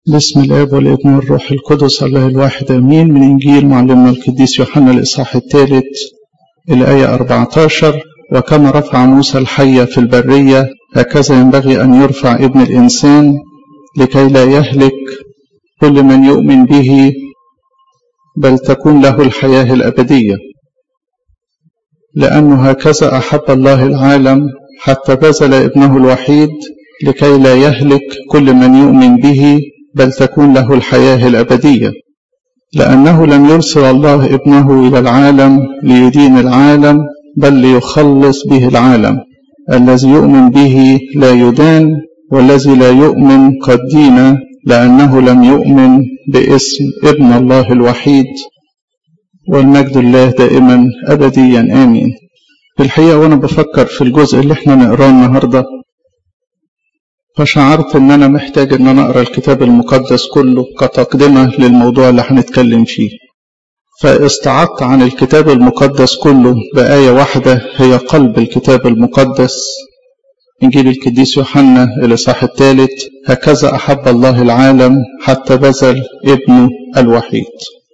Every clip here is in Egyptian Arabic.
بسم الاب والابن والروح القدس الله الواحد امين من انجيل معلمنا القديس يوحنا الاصحاح الثالث الايه 14 وكما رفع موسى الحيه في البريه هكذا ينبغي ان يرفع ابن الانسان لكي لا يهلك كل من يؤمن به بل تكون له الحياه الابديه لانه هكذا احب الله العالم حتى بذل ابنه الوحيد لكي لا يهلك كل من يؤمن به بل تكون له الحياة الأبدية لأنه لم يرسل الله ابنه إلى العالم ليدين العالم بل ليخلص به العالم الذي يؤمن به لا يدان والذي لا يؤمن قد دين لأنه لم يؤمن باسم ابن الله الوحيد والمجد الله دائما أبديا آمين في الحقيقة وأنا بفكر في الجزء اللي احنا نقراه النهارده فشعرت ان انا محتاج ان انا اقرا الكتاب المقدس كله كتقدمه للموضوع اللي هنتكلم فيه فاستعدت عن الكتاب المقدس كله بايه واحده هي قلب الكتاب المقدس انجيل القديس يوحنا الاصحاح الثالث هكذا احب الله العالم حتى بذل ابنه الوحيد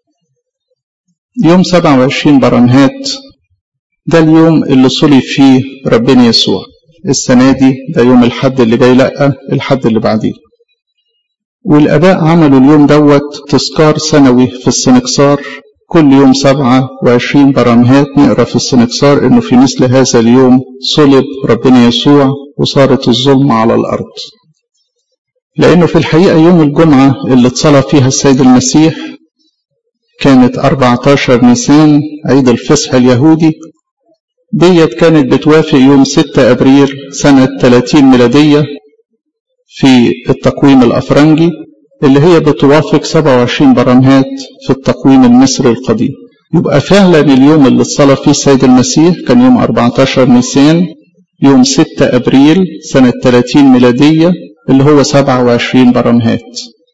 يوم 27 برمهات ده اليوم اللي صلب فيه ربنا يسوع السنة دي ده يوم الحد اللي جاي لأ الحد اللي بعديه والآباء عملوا اليوم دوت تذكار سنوي في السنكسار كل يوم سبعة وعشرين برمهات نقرا في السنكسار انه في مثل هذا اليوم صلب ربنا يسوع وصارت الظلمة على الأرض لأنه في الحقيقة يوم الجمعة اللي اتصلى فيها السيد المسيح كانت 14 نيسان عيد الفصح اليهودي ديت كانت بتوافق يوم 6 أبريل سنة 30 ميلادية في التقويم الأفرنجي اللي هي بتوافق 27 برمهات في التقويم المصري القديم يبقى فعلا اليوم اللي اتصلى فيه السيد المسيح كان يوم 14 نيسان يوم 6 أبريل سنة 30 ميلادية اللي هو 27 برمهات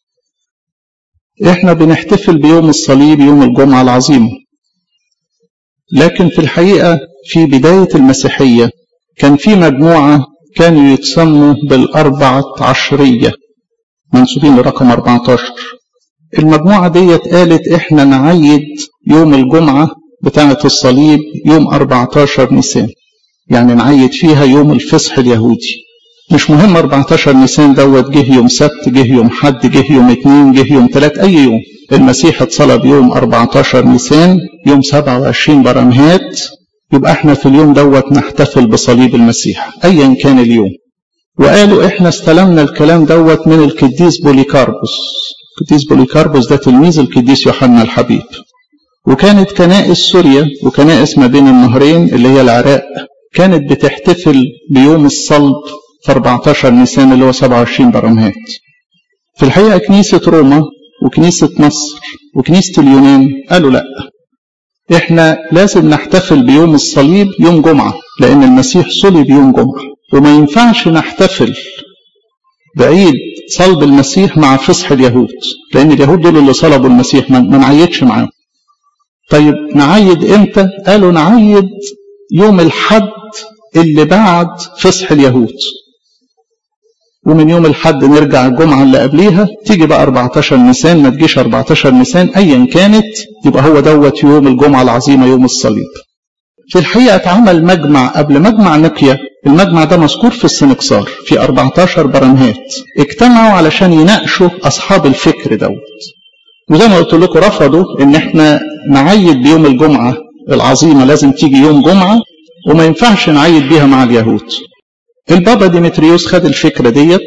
احنا بنحتفل بيوم الصليب يوم الجمعة العظيمة لكن في الحقيقة في بداية المسيحية كان في مجموعة كانوا يتسموا بالأربعة عشرية منسوبين لرقم 14 المجموعة ديت قالت احنا نعيد يوم الجمعة بتاعة الصليب يوم 14 نيسان يعني نعيد فيها يوم الفصح اليهودي مش مهم 14 نيسان دوت جه يوم سبت جه يوم حد جه يوم اثنين جه يوم ثلاث اي يوم المسيح اتصلب يوم 14 نيسان يوم 27 برمهات يبقى احنا في اليوم دوت نحتفل بصليب المسيح ايا كان اليوم وقالوا احنا استلمنا الكلام دوت من القديس بوليكاربوس القديس بوليكاربوس ده تلميذ القديس يوحنا الحبيب وكانت كنائس سوريا وكنائس ما بين النهرين اللي هي العراق كانت بتحتفل بيوم الصلب في 14 نيسان اللي هو 27 برمهات في الحقيقة كنيسة روما وكنيسة مصر وكنيسة اليونان قالوا لا احنا لازم نحتفل بيوم الصليب يوم جمعة لأن المسيح صلب يوم جمعة وما ينفعش نحتفل بعيد صلب المسيح مع فصح اليهود لأن اليهود دول اللي صلبوا المسيح ما نعيدش معاهم طيب نعيد امتى؟ قالوا نعيد يوم الحد اللي بعد فصح اليهود ومن يوم الحد نرجع الجمعة اللي قبليها تيجي بقى 14 نيسان ما تجيش 14 نيسان أيا كانت يبقى هو دوت يوم الجمعة العظيمة يوم الصليب في الحقيقة اتعمل مجمع قبل مجمع نقية المجمع ده مذكور في السنكسار في 14 برمهات اجتمعوا علشان يناقشوا أصحاب الفكر دوت وزي ما قلت لكم رفضوا ان احنا نعيد بيوم الجمعة العظيمة لازم تيجي يوم جمعة وما ينفعش نعيد بيها مع اليهود البابا ديمتريوس خد الفكرة ديت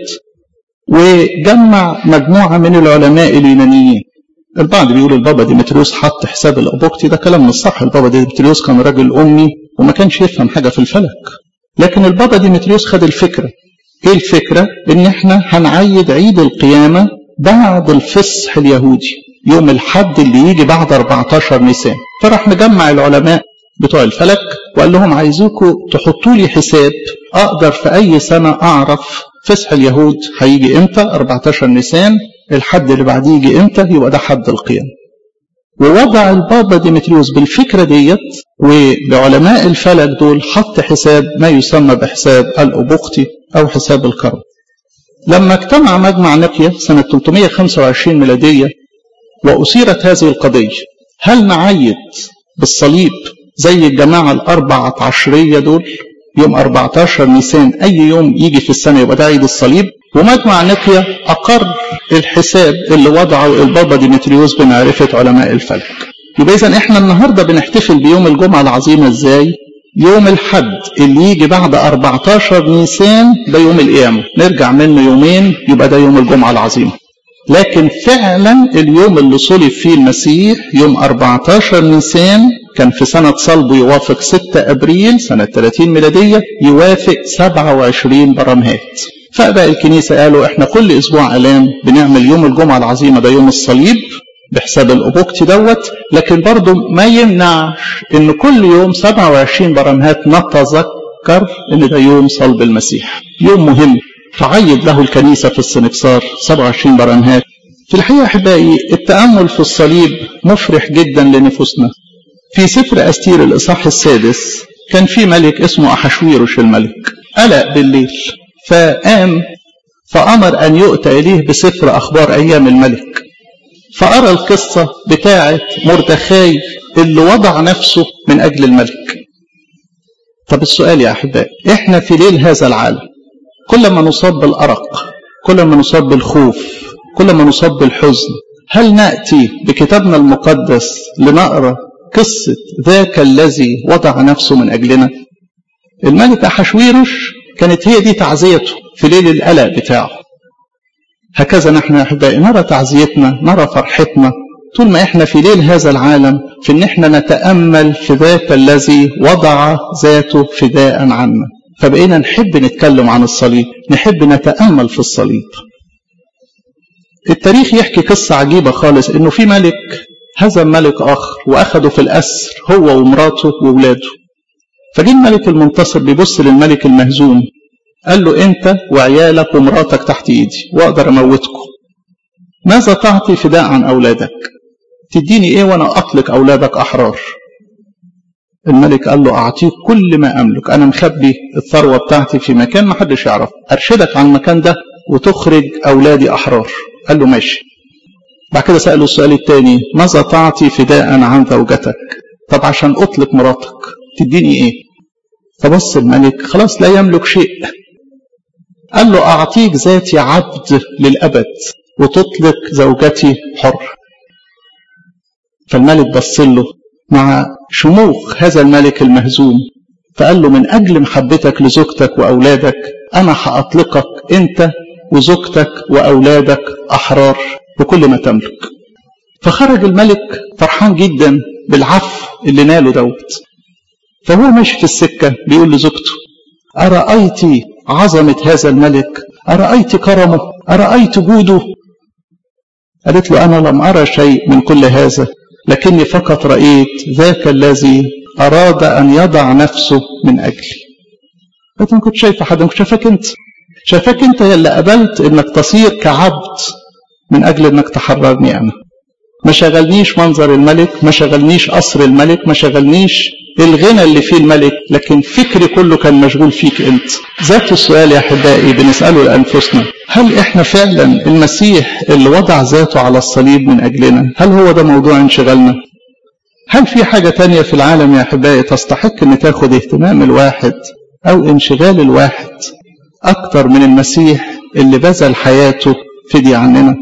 وجمع مجموعة من العلماء اليونانيين البعض بيقول البابا ديمتريوس حط حساب الأبوكتي ده كلام مش صح البابا ديمتريوس كان راجل أمي وما كانش يفهم حاجة في الفلك لكن البابا ديمتريوس خد الفكرة ايه الفكرة ان احنا هنعيد عيد القيامة بعد الفصح اليهودي يوم الحد اللي يجي بعد 14 نيسان فراح مجمع العلماء بتوع الفلك وقال لهم عايزوكوا تحطوا لي حساب اقدر في اي سنه اعرف فصح اليهود هيجي امتى 14 نيسان الحد اللي بعديه يجي امتى يبقى ده حد القيامه ووضع البابا ديمتريوس بالفكره ديت ولعلماء الفلك دول حط حساب ما يسمى بحساب الابوقتي او حساب الكرم لما اجتمع مجمع نقية سنة 325 ميلادية وأثيرت هذه القضية هل نعيد بالصليب زي الجماعة الأربعة عشرية دول يوم 14 نيسان أي يوم يجي في السنة يبقى ده عيد الصليب ومجمع نقية أقر الحساب اللي وضعه البابا ديمتريوس بمعرفة علماء الفلك يبقى إذا إحنا النهاردة بنحتفل بيوم الجمعة العظيمة إزاي؟ يوم الحد اللي يجي بعد 14 نيسان ده يوم القيامة نرجع منه يومين يبقى ده يوم الجمعة العظيمة لكن فعلا اليوم اللي صلب فيه المسيح يوم 14 نيسان كان في سنة صلبه يوافق 6 أبريل سنة 30 ميلادية يوافق 27 برمهات فبقى الكنيسة قالوا احنا كل أسبوع ألام بنعمل يوم الجمعة العظيمة ده يوم الصليب بحساب الأبوكتي دوت لكن برضه ما يمنعش ان كل يوم 27 برمهات نتذكر ان ده يوم صلب المسيح يوم مهم تعيد له الكنيسة في السنكسار 27 برمهات في الحقيقة أحبائي التأمل في الصليب مفرح جدا لنفوسنا في سفر أستير الإصحاح السادس كان في ملك اسمه أحشويروش الملك قلق بالليل فقام فأمر أن يؤتى إليه بسفر أخبار أيام الملك فأرى القصة بتاعة مردخاي اللي وضع نفسه من أجل الملك طب السؤال يا أحبائي إحنا في ليل هذا العالم كل ما نصاب بالأرق كل ما نصاب بالخوف كل ما نصاب بالحزن هل نأتي بكتابنا المقدس لنقرأ قصة ذاك الذي وضع نفسه من أجلنا الملك أحشويرش كانت هي دي تعزيته في ليل القلق بتاعه هكذا نحن يا أحبائي نرى تعزيتنا نرى فرحتنا طول ما احنا في ليل هذا العالم في ان احنا نتأمل في ذاك الذي وضع ذاته فداء عنا فبقينا نحب نتكلم عن الصليب نحب نتأمل في الصليب التاريخ يحكي قصة عجيبة خالص انه في ملك هزم ملك اخر واخده في الاسر هو ومراته واولاده فجه الملك المنتصر بيبص للملك المهزوم قال له انت وعيالك ومراتك تحت ايدي واقدر اموتكم ماذا تعطي فداء عن اولادك تديني ايه وانا اطلق اولادك احرار الملك قال له اعطيك كل ما املك انا مخبي الثروه بتاعتي في مكان ما حدش يعرف ارشدك عن المكان ده وتخرج اولادي احرار قال له ماشي بعد كده ساله السؤال الثاني ماذا تعطي فداء عن زوجتك طب عشان اطلق مراتك تديني ايه فبص الملك خلاص لا يملك شيء قال له اعطيك ذاتي عبد للابد وتطلق زوجتي حر فالملك بص له مع شموخ هذا الملك المهزوم فقال له من أجل محبتك لزوجتك وأولادك أنا هأطلقك أنت وزوجتك وأولادك أحرار بكل ما تملك فخرج الملك فرحان جدا بالعفو اللي ناله دوت فهو ماشي في السكة بيقول لزوجته أرأيت عظمة هذا الملك أرأيت كرمه أرأيت جوده قالت له أنا لم أرى شيء من كل هذا لكني فقط رأيت ذاك الذي أراد أن يضع نفسه من أجلي أنت ما كنت شايف حد كنت شايفك أنت شايفك أنت يلي قبلت إنك تصير كعبد من أجل إنك تحررني أنا ما شغلنيش منظر الملك ما شغلنيش قصر الملك ما شغلنيش الغنى اللي فيه الملك لكن فكري كله كان مشغول فيك انت ذات السؤال يا احبائي بنساله لانفسنا هل احنا فعلا المسيح اللي وضع ذاته على الصليب من اجلنا هل هو ده موضوع انشغالنا هل في حاجة تانية في العالم يا احبائي تستحق ان تاخد اهتمام الواحد او انشغال الواحد اكتر من المسيح اللي بذل حياته فدي عننا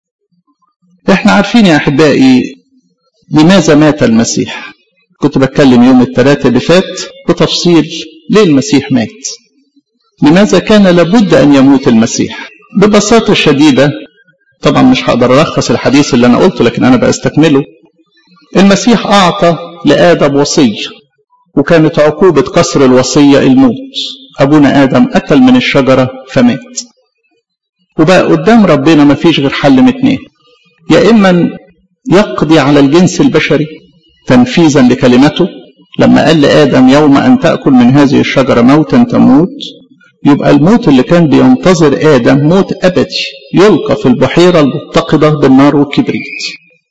احنا عارفين يا احبائي لماذا مات المسيح كنت بتكلم يوم الثلاثاء اللي فات بتفصيل ليه المسيح مات لماذا كان لابد أن يموت المسيح ببساطة شديدة طبعا مش هقدر ألخص الحديث اللي أنا قلته لكن أنا بستكمله المسيح أعطى لآدم وصية وكانت عقوبة كسر الوصية الموت أبونا آدم أكل من الشجرة فمات وبقى قدام ربنا ما فيش غير حل من اتنين يا إما يقضي على الجنس البشري تنفيذا لكلمته لما قال لآدم يوم أن تأكل من هذه الشجرة موتا تموت يبقى الموت اللي كان بينتظر آدم موت أبدي يلقى في البحيرة المتقدة بالنار والكبريت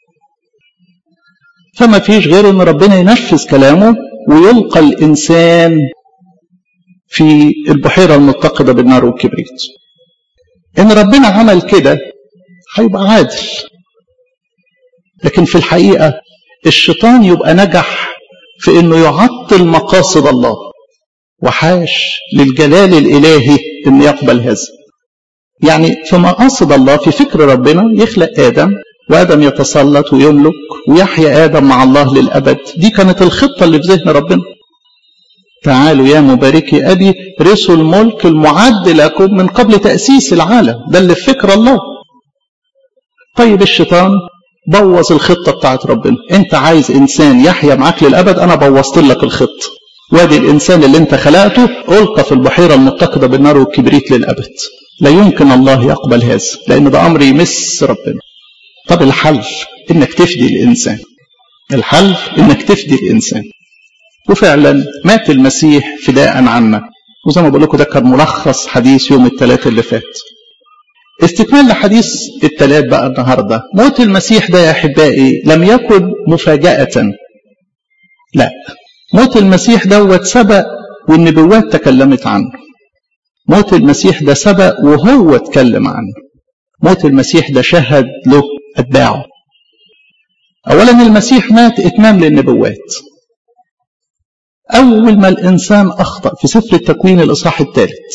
فما فيش غير أن ربنا ينفذ كلامه ويلقى الإنسان في البحيرة المتقدة بالنار والكبريت ان ربنا عمل كده هيبقى عادل لكن في الحقيقة الشيطان يبقى نجح في انه يعطل مقاصد الله وحاش للجلال الالهي ان يقبل هذا يعني في مقاصد الله في فكر ربنا يخلق ادم وادم يتسلط ويملك ويحيا ادم مع الله للابد دي كانت الخطه اللي في ذهن ربنا تعالوا يا مباركي ابي رثوا الملك المعد لكم من قبل تاسيس العالم ده اللي في فكر الله طيب الشيطان بوظ الخطه بتاعت ربنا انت عايز انسان يحيا معاك للابد انا بوظت لك الخطه وادي الانسان اللي انت خلقته القى في البحيره المتقده بالنار والكبريت للابد لا يمكن الله يقبل هذا لان ده امر يمس ربنا طب الحل انك تفدي الانسان الحل انك تفدي الانسان وفعلا مات المسيح فداء عنا وزي ما بقول لكم ده كان ملخص حديث يوم الثلاث اللي فات استكمال لحديث الثلاث بقى النهارده موت المسيح ده يا احبائي لم يكن مفاجاه لا موت المسيح دوت سبق والنبوات تكلمت عنه موت المسيح ده سبق وهو اتكلم عنه موت المسيح ده شهد له اتباعه اولا المسيح مات اتمام للنبوات اول ما الانسان اخطا في سفر التكوين الاصحاح الثالث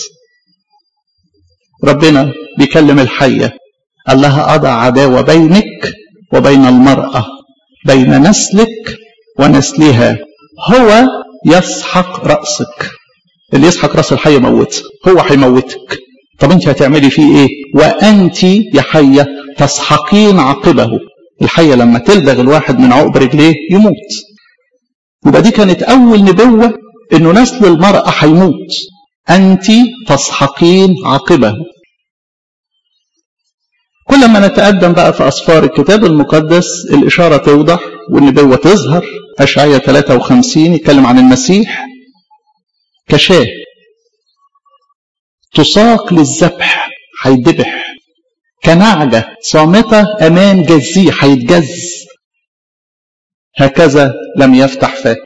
ربنا بيكلم الحيه قال لها اضع عداوه بينك وبين المراه بين نسلك ونسلها هو يسحق راسك اللي يسحق راس الحي يموت هو هيموتك طب انت هتعملي فيه ايه وانت يا حيه تسحقين عقبه الحيه لما تلدغ الواحد من عقب رجليه يموت يبقى دي كانت اول نبوه انه نسل المراه هيموت انت تسحقين عقبه كل ما نتقدم بقى في اسفار الكتاب المقدس الاشاره توضح والنبوه تظهر اشعياء 53 يتكلم عن المسيح كشاه تساق للذبح هيتذبح كنعجة صامتة أمام جزيه هيتجز هكذا لم يفتح فاه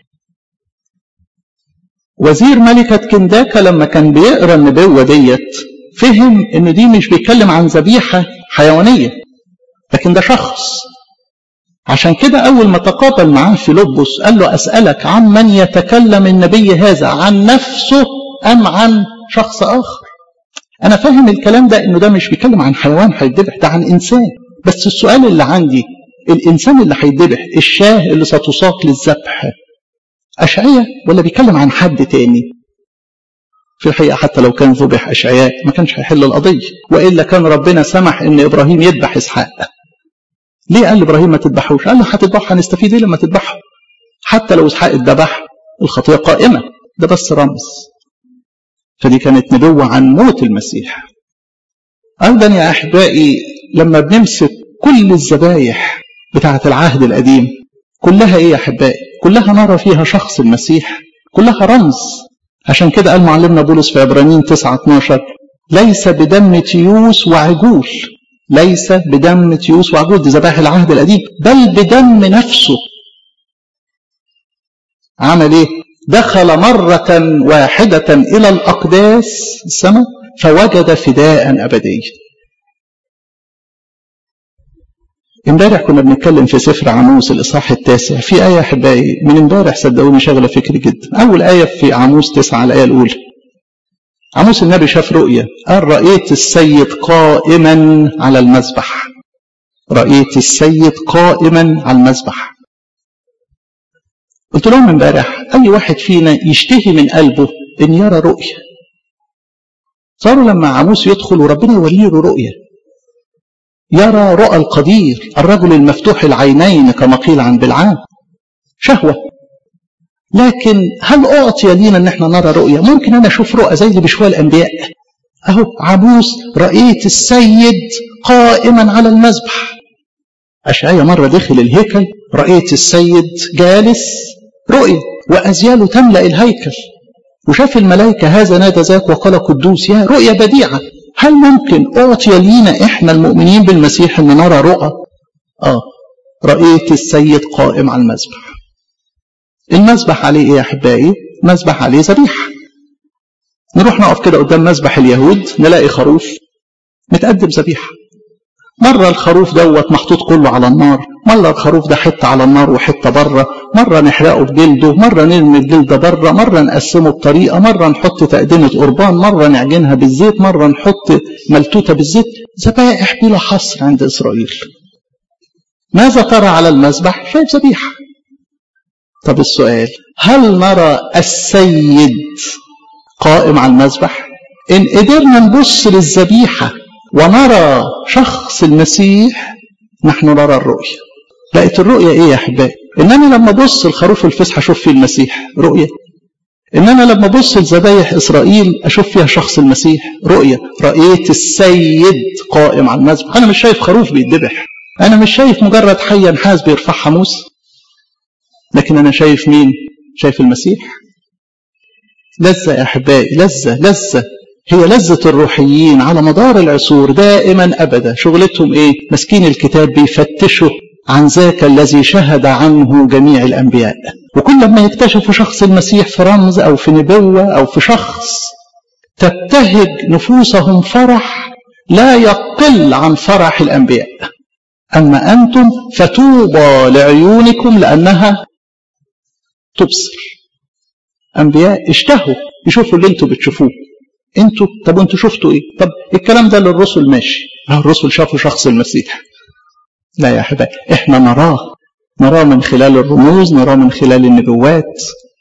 وزير ملكة كنداكا لما كان بيقرا النبوة ديت فهم ان دي مش بيتكلم عن ذبيحة حيوانية لكن ده شخص عشان كده أول ما تقابل معاه فيلبس قال له أسألك عن من يتكلم النبي هذا عن نفسه أم عن شخص آخر أنا فاهم الكلام ده إنه ده مش بيتكلم عن حيوان هيتذبح ده عن إنسان بس السؤال اللي عندي الإنسان اللي هيتذبح الشاه اللي ستساق للذبح أشعية ولا بيتكلم عن حد تاني في الحقيقة حتى لو كان ذبح أشعياء ما كانش هيحل القضية وإلا كان ربنا سمح إن إبراهيم يذبح إسحاق ليه قال لابراهيم ما تذبحوش؟ قال له هتذبحه هنستفيد ايه لما تذبحه؟ حتى لو اسحاق اتذبح الخطيه قائمه ده بس رمز. فدي كانت نبوه عن موت المسيح. ايضا يا احبائي لما بنمسك كل الذبايح بتاعه العهد القديم كلها ايه يا احبائي؟ كلها نرى فيها شخص المسيح كلها رمز عشان كده قال معلمنا بولس في عبرانيين 9 12 ليس بدم تيوس وعجول ليس بدم تيوس وعجول دي ذبائح العهد القديم بل بدم نفسه عمل ايه دخل مرة واحدة إلى الأقداس السماء فوجد فداء أبديا امبارح كنا بنتكلم في سفر عاموس الإصحاح التاسع في آية أحبائي من امبارح صدقوني شغلة فكري جدا أول آية في عاموس تسعة الآية الأولى عموس النبي شاف رؤية قال رأيت السيد قائما على المذبح رأيت السيد قائما على المذبح قلت لهم امبارح أي واحد فينا يشتهي من قلبه أن يرى رؤية صاروا لما عموس يدخل وربنا يولي له رؤية يرى رؤى القدير الرجل المفتوح العينين كما قيل عن بلعام شهوة لكن هل أعطي لينا أن احنا نرى رؤية ممكن أنا أشوف رؤى زي اللي بشوفها الأنبياء أهو عبوس رأيت السيد قائما على المذبح أشعيا مرة دخل الهيكل رأيت السيد جالس رؤية وأزياله تملأ الهيكل وشاف الملائكة هذا نادى ذاك وقال قدوس يا رؤية بديعة هل ممكن أعطي لينا إحنا المؤمنين بالمسيح أن نرى رؤى آه رأيت السيد قائم على المذبح المذبح عليه ايه يا احبائي مذبح عليه ذبيحه نروح نقف كده قدام مذبح اليهود نلاقي خروف متقدم ذبيحة مرة الخروف دوت محطوط كله على النار مرة الخروف ده حتة على النار وحتة بره مرة نحرقه بجلده مرة نرمي الجلد بره مرة نقسمه بطريقة مرة نحط تقدمة قربان مرة نعجنها بالزيت مرة نحط ملتوتة بالزيت ذبائح بلا حصر عند إسرائيل ماذا ترى على المذبح شايف ذبيحة طب السؤال هل نرى السيد قائم على المذبح إن قدرنا نبص للذبيحة ونرى شخص المسيح نحن نرى الرؤية بقت الرؤية ايه يا احبائي ان انا لما ابص الخروف الفسح اشوف فيه المسيح رؤية ان انا لما ابص لذبايح اسرائيل اشوف فيها شخص المسيح رؤية رأيت السيد قائم على المذبح انا مش شايف خروف بيتذبح انا مش شايف مجرد حية نحاس بيرفعها موسى لكن انا شايف مين شايف المسيح لذة يا احبائي لذة لذة هي لذة الروحيين على مدار العصور دائما أبدا شغلتهم إيه مسكين الكتاب بيفتشوا عن ذاك الذي شهد عنه جميع الأنبياء وكل ما يكتشفوا شخص المسيح في رمز أو في نبوة أو في شخص تبتهج نفوسهم فرح لا يقل عن فرح الأنبياء أما أنتم فتوبى لعيونكم لأنها تبصر أنبياء اشتهوا يشوفوا اللي انتوا بتشوفوه انتوا طب انتوا شفتوا ايه طب الكلام ده للرسل ماشي الرسل شافوا شخص المسيح لا يا احبائي احنا نراه نراه من خلال الرموز نراه من خلال النبوات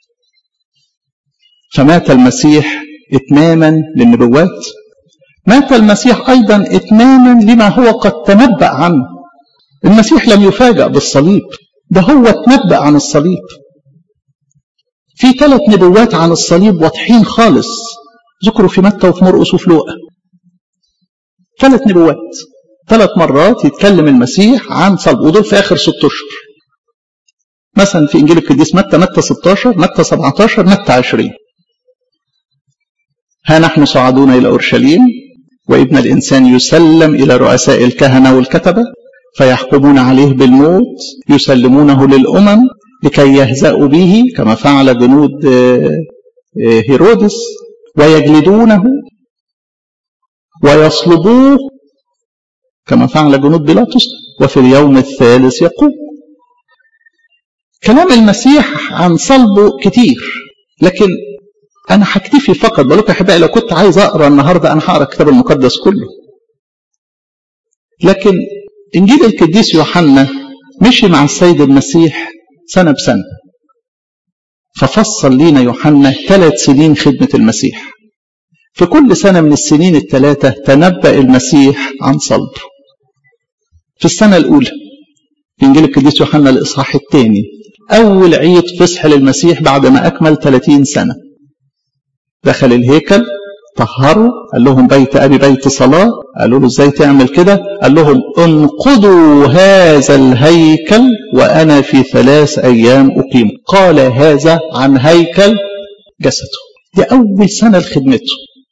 فمات المسيح اتماما للنبوات مات المسيح ايضا اتماما لما هو قد تنبأ عنه المسيح لم يفاجأ بالصليب ده هو تنبأ عن الصليب في ثلاث نبوات عن الصليب واضحين خالص ذكروا في متى وفي مرقس وفي لوقا ثلاث نبوات ثلاث مرات يتكلم المسيح عن صلب ودول في اخر ست اشهر مثلا في انجيل القديس متى متى 16 متى 17 متى 20 ها نحن صعدون الى اورشليم وابن الانسان يسلم الى رؤساء الكهنه والكتبه فيحكمون عليه بالموت يسلمونه للامم لكي يهزأوا به كما فعل جنود هيرودس ويجلدونه ويصلبوه كما فعل جنود بيلاطس وفي اليوم الثالث يقوم كلام المسيح عن صلبه كتير لكن انا هكتفي فقط بقول لكم احبائي لو كنت عايز اقرا النهارده انا هقرا الكتاب المقدس كله لكن انجيل القديس يوحنا مشي مع السيد المسيح سنه بسنه ففصل لينا يوحنا ثلاث سنين خدمه المسيح في كل سنة من السنين الثلاثة تنبأ المسيح عن صلبه في السنة الأولى في إنجيل القديس يوحنا الإصحاح الثاني أول عيد فصح للمسيح بعد ما أكمل 30 سنة دخل الهيكل طهروا قال لهم بيت أبي بيت صلاة قالوا له إزاي تعمل كده قال لهم انقضوا هذا الهيكل وأنا في ثلاث أيام أقيم قال هذا عن هيكل جسده دي أول سنة لخدمته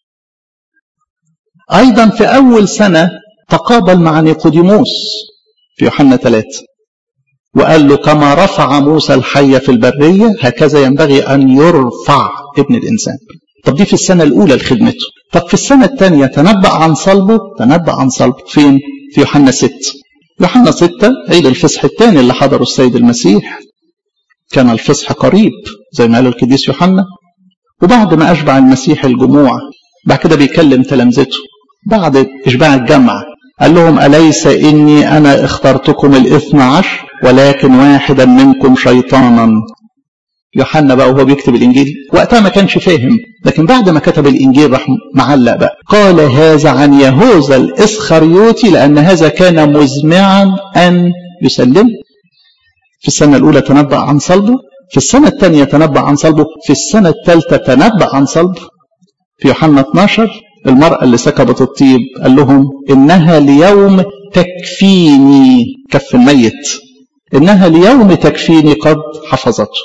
أيضا في أول سنة تقابل مع نيقوديموس في يوحنا ثلاثة وقال له كما رفع موسى الحية في البرية هكذا ينبغي أن يرفع ابن الإنسان طب دي في السنة الأولى لخدمته طب في السنة الثانية تنبأ عن صلبه تنبأ عن صلبه فين في يوحنا ستة يوحنا ستة عيد الفصح الثاني اللي حضره السيد المسيح كان الفصح قريب زي ما قال القديس يوحنا وبعد ما أشبع المسيح الجموع بعد كده بيكلم تلامذته بعد إشباع الجمع قال لهم أليس إني أنا اخترتكم الاثنى عشر ولكن واحدا منكم شيطانا يوحنا بقى وهو بيكتب الإنجيل وقتها ما كانش فاهم لكن بعد ما كتب الإنجيل راح معلق بقى قال هذا عن يهوذا الإسخريوتي لأن هذا كان مزمعا أن يسلم في السنة الأولى تنبأ عن صلبه في السنة الثانية تنبأ عن صلبه في السنة الثالثة تنبأ عن صلبه في يوحنا 12 المرأة اللي سكبت الطيب قال لهم إنها ليوم تكفيني كف الميت إنها ليوم تكفيني قد حفظته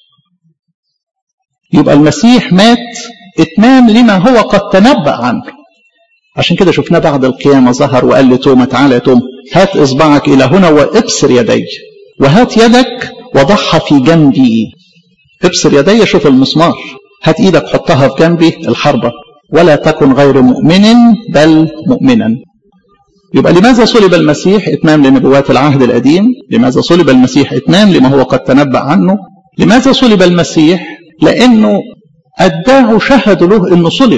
يبقى المسيح مات إتمام لما هو قد تنبأ عنه عشان كده شفناه بعد القيامة ظهر وقال لتوما تعالى يا توما هات إصبعك إلى هنا وابصر يدي وهات يدك وضعها في جنبي ابصر يدي شوف المسمار هات ايدك حطها في جنبي الحربة ولا تكن غير مؤمن بل مؤمنا يبقى لماذا صلب المسيح اتمام لنبوات العهد القديم لماذا صلب المسيح اتمام لما هو قد تنبأ عنه لماذا صلب المسيح لانه اداه شهدوا له انه صلب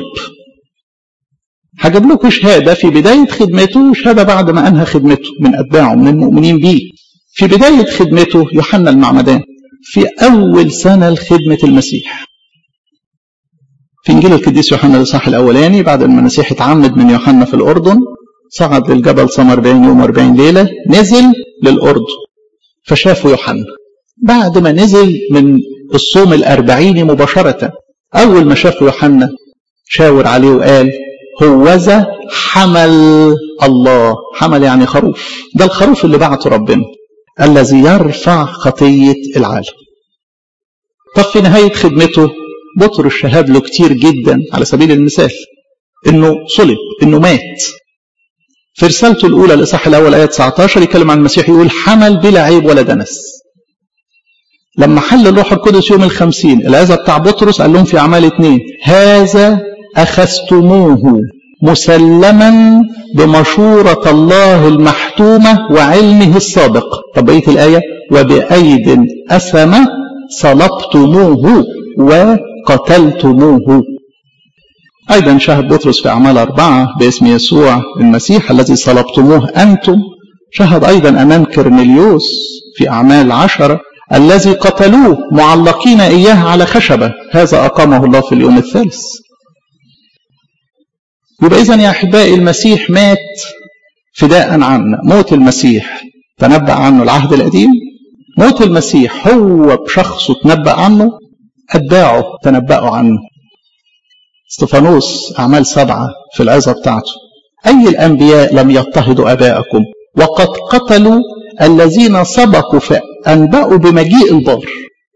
هجيب لكم شهاده في بدايه خدمته وشهاده بعد ما انهى خدمته من اتباعه من المؤمنين به في بدايه خدمته يوحنا المعمدان في اول سنه لخدمه المسيح في انجيل القديس يوحنا الاصحاح الاولاني بعد ما المسيح اتعمد من يوحنا في الاردن صعد للجبل صام 40 يوم 40 ليله نزل للاردن فشافه يوحنا بعد ما نزل من الصوم الأربعيني مباشرة أول ما شافه يوحنا شاور عليه وقال هوذا حمل الله حمل يعني خروف ده الخروف اللي بعته ربنا الذي يرفع خطية العالم طب في نهاية خدمته بطرس شهد له كتير جدا على سبيل المثال انه صلب انه مات في رسالته الاولى الاصحاح الاول ايه 19 يتكلم عن المسيح يقول حمل بلا عيب ولا دنس لما حل الروح القدس يوم الخمسين العزة بتاع بطرس قال لهم في أعمال اتنين هذا أخذتموه مسلما بمشورة الله المحتومة وعلمه السابق طب بقية الآية وبأيد أثمة صلبتموه وقتلتموه أيضا شهد بطرس في أعمال أربعة باسم يسوع المسيح الذي صلبتموه أنتم شهد أيضا أمام كرنيليوس في أعمال عشرة الذي قتلوه معلقين إياه على خشبة هذا أقامه الله في اليوم الثالث يبقى إذن يا أحبائي المسيح مات فداء عنا موت المسيح تنبأ عنه العهد القديم موت المسيح هو بشخصه تنبأ عنه أتباعه تنبأوا عنه استفانوس أعمال سبعة في العظة بتاعته أي الأنبياء لم يضطهدوا أباءكم وقد قتلوا الذين سبقوا فأنبأوا بمجيء البار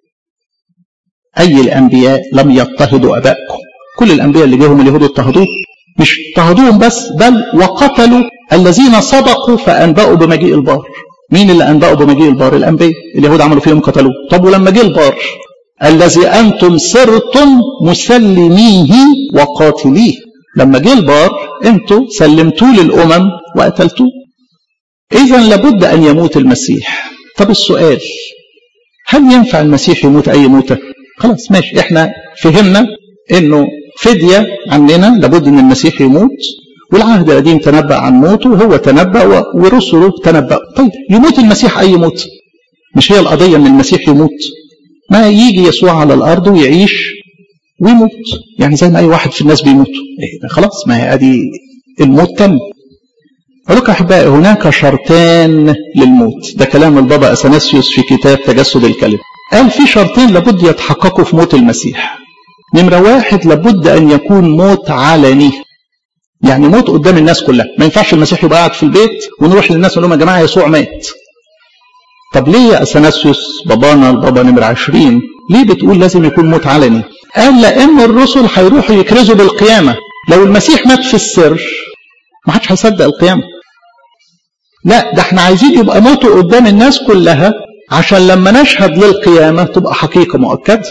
أي الأنبياء لم يضطهدوا أبائكم كل الأنبياء اللي جاهم اليهود اضطهدوه مش اضطهدوهم بس بل وقتلوا الذين سبقوا فأنبأوا بمجيء البار مين اللي أنبأوا بمجيء البار الأنبياء اليهود عملوا فيهم قتلوه طب ولما جه البار الذي أنتم صرتم مسلميه وقاتليه لما جه البار أنتم سلمتوه للأمم وقتلتوه إذا لابد أن يموت المسيح طب السؤال هل ينفع المسيح يموت أي موتة خلاص ماشي احنا فهمنا انه فدية عننا لابد ان المسيح يموت والعهد القديم تنبأ عن موته وهو تنبأ ورسله تنبأ طيب يموت المسيح أي موت مش هي القضية ان المسيح يموت ما يجي يسوع على الأرض ويعيش ويموت يعني زي ما أي واحد في الناس بيموت إيه خلاص ما هي ادي الموت تم أقول لك أحبائي هناك شرطان للموت ده كلام البابا أثناسيوس في كتاب تجسد الكلمة قال في شرطين لابد يتحققوا في موت المسيح نمرة واحد لابد أن يكون موت علني يعني موت قدام الناس كلها ما ينفعش المسيح يبقى قاعد في البيت ونروح للناس ونقول لهم يا جماعة يسوع مات طب ليه يا أثناسيوس بابانا البابا نمرة عشرين ليه بتقول لازم يكون موت علني قال لأن الرسل هيروحوا يكرزوا بالقيامة لو المسيح مات في السر ما حدش هيصدق القيامة لا ده احنا عايزين يبقى موته قدام الناس كلها عشان لما نشهد للقيامة تبقى حقيقة مؤكدة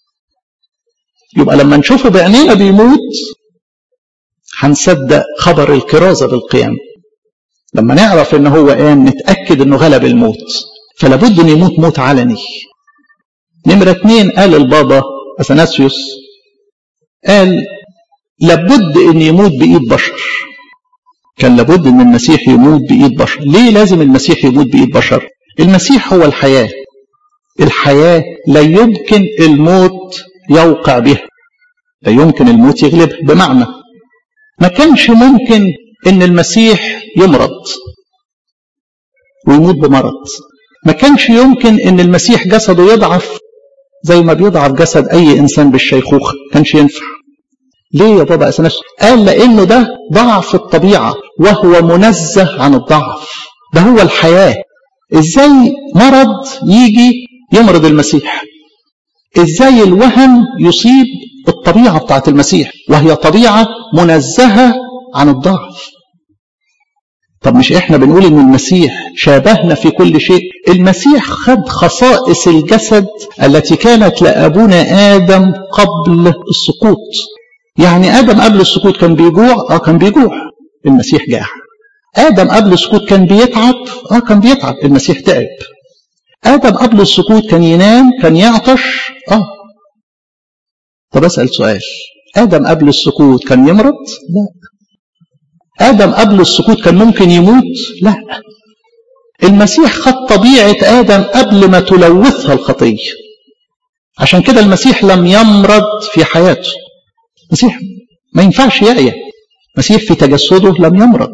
يبقى لما نشوفه بعينينا بيموت هنصدق خبر الكرازة بالقيامة لما نعرف ان هو قام نتأكد انه غلب الموت فلابد ان يموت موت علني نمرة اتنين قال البابا اثناسيوس قال لابد ان يموت بايد بشر كان لابد ان المسيح يموت بايد بشر ليه لازم المسيح يموت بايد بشر المسيح هو الحياة الحياة لا يمكن الموت يوقع بها لا يمكن الموت يغلبها بمعنى ما كانش ممكن ان المسيح يمرض ويموت بمرض ما كانش يمكن ان المسيح جسده يضعف زي ما بيضعف جسد اي انسان بالشيخوخه كانش ينفع ليه يا بابا أسناس قال لانه ده ضعف الطبيعه وهو منزه عن الضعف ده هو الحياه ازاي مرض يجي يمرض المسيح ازاي الوهن يصيب الطبيعه بتاعت المسيح وهي طبيعه منزهه عن الضعف طب مش احنا بنقول ان المسيح شابهنا في كل شيء المسيح خد خصائص الجسد التي كانت لابونا ادم قبل السقوط يعني ادم قبل السقوط كان بيجوع اه كان بيجوع المسيح جاع آدم قبل السقوط كان بيتعب اه كان بيتعب المسيح تعب آدم قبل السقوط كان ينام كان يعطش اه طب أسأل سؤال آدم قبل السقوط كان يمرض لا آدم قبل السقوط كان ممكن يموت لا المسيح خد طبيعة آدم قبل ما تلوثها الخطية عشان كده المسيح لم يمرض في حياته المسيح ما ينفعش يعيا المسيح في تجسده لم يمرض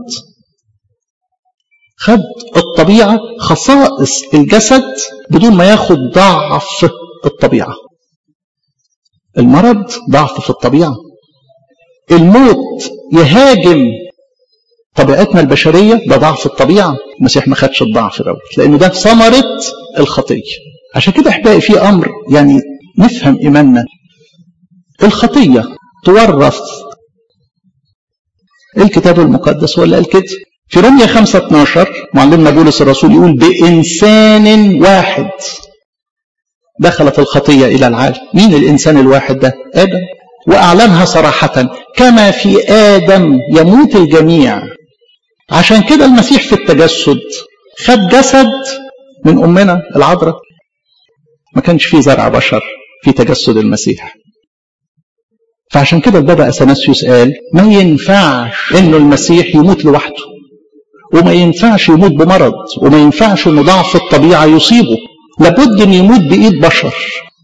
خد الطبيعة خصائص الجسد بدون ما ياخد ضعف الطبيعة المرض ضعف في الطبيعة الموت يهاجم طبيعتنا البشرية ده ضعف الطبيعة المسيح ما خدش الضعف دوت لأنه ده ثمرة الخطية عشان كده أحبائي في أمر يعني نفهم إيماننا الخطية تورث الكتاب المقدس ولا قال كده في رمية 5 12 معلمنا بولس الرسول يقول بإنسان واحد دخلت الخطية إلى العالم مين الإنسان الواحد ده آدم وأعلنها صراحة كما في آدم يموت الجميع عشان كده المسيح في التجسد خد جسد من أمنا العذراء ما كانش فيه زرع بشر في تجسد المسيح فعشان كده البابا أثناسيوس قال ما ينفعش إنه المسيح يموت لوحده وما ينفعش يموت بمرض وما ينفعش إنه ضعف الطبيعة يصيبه لابد إنه يموت بإيد بشر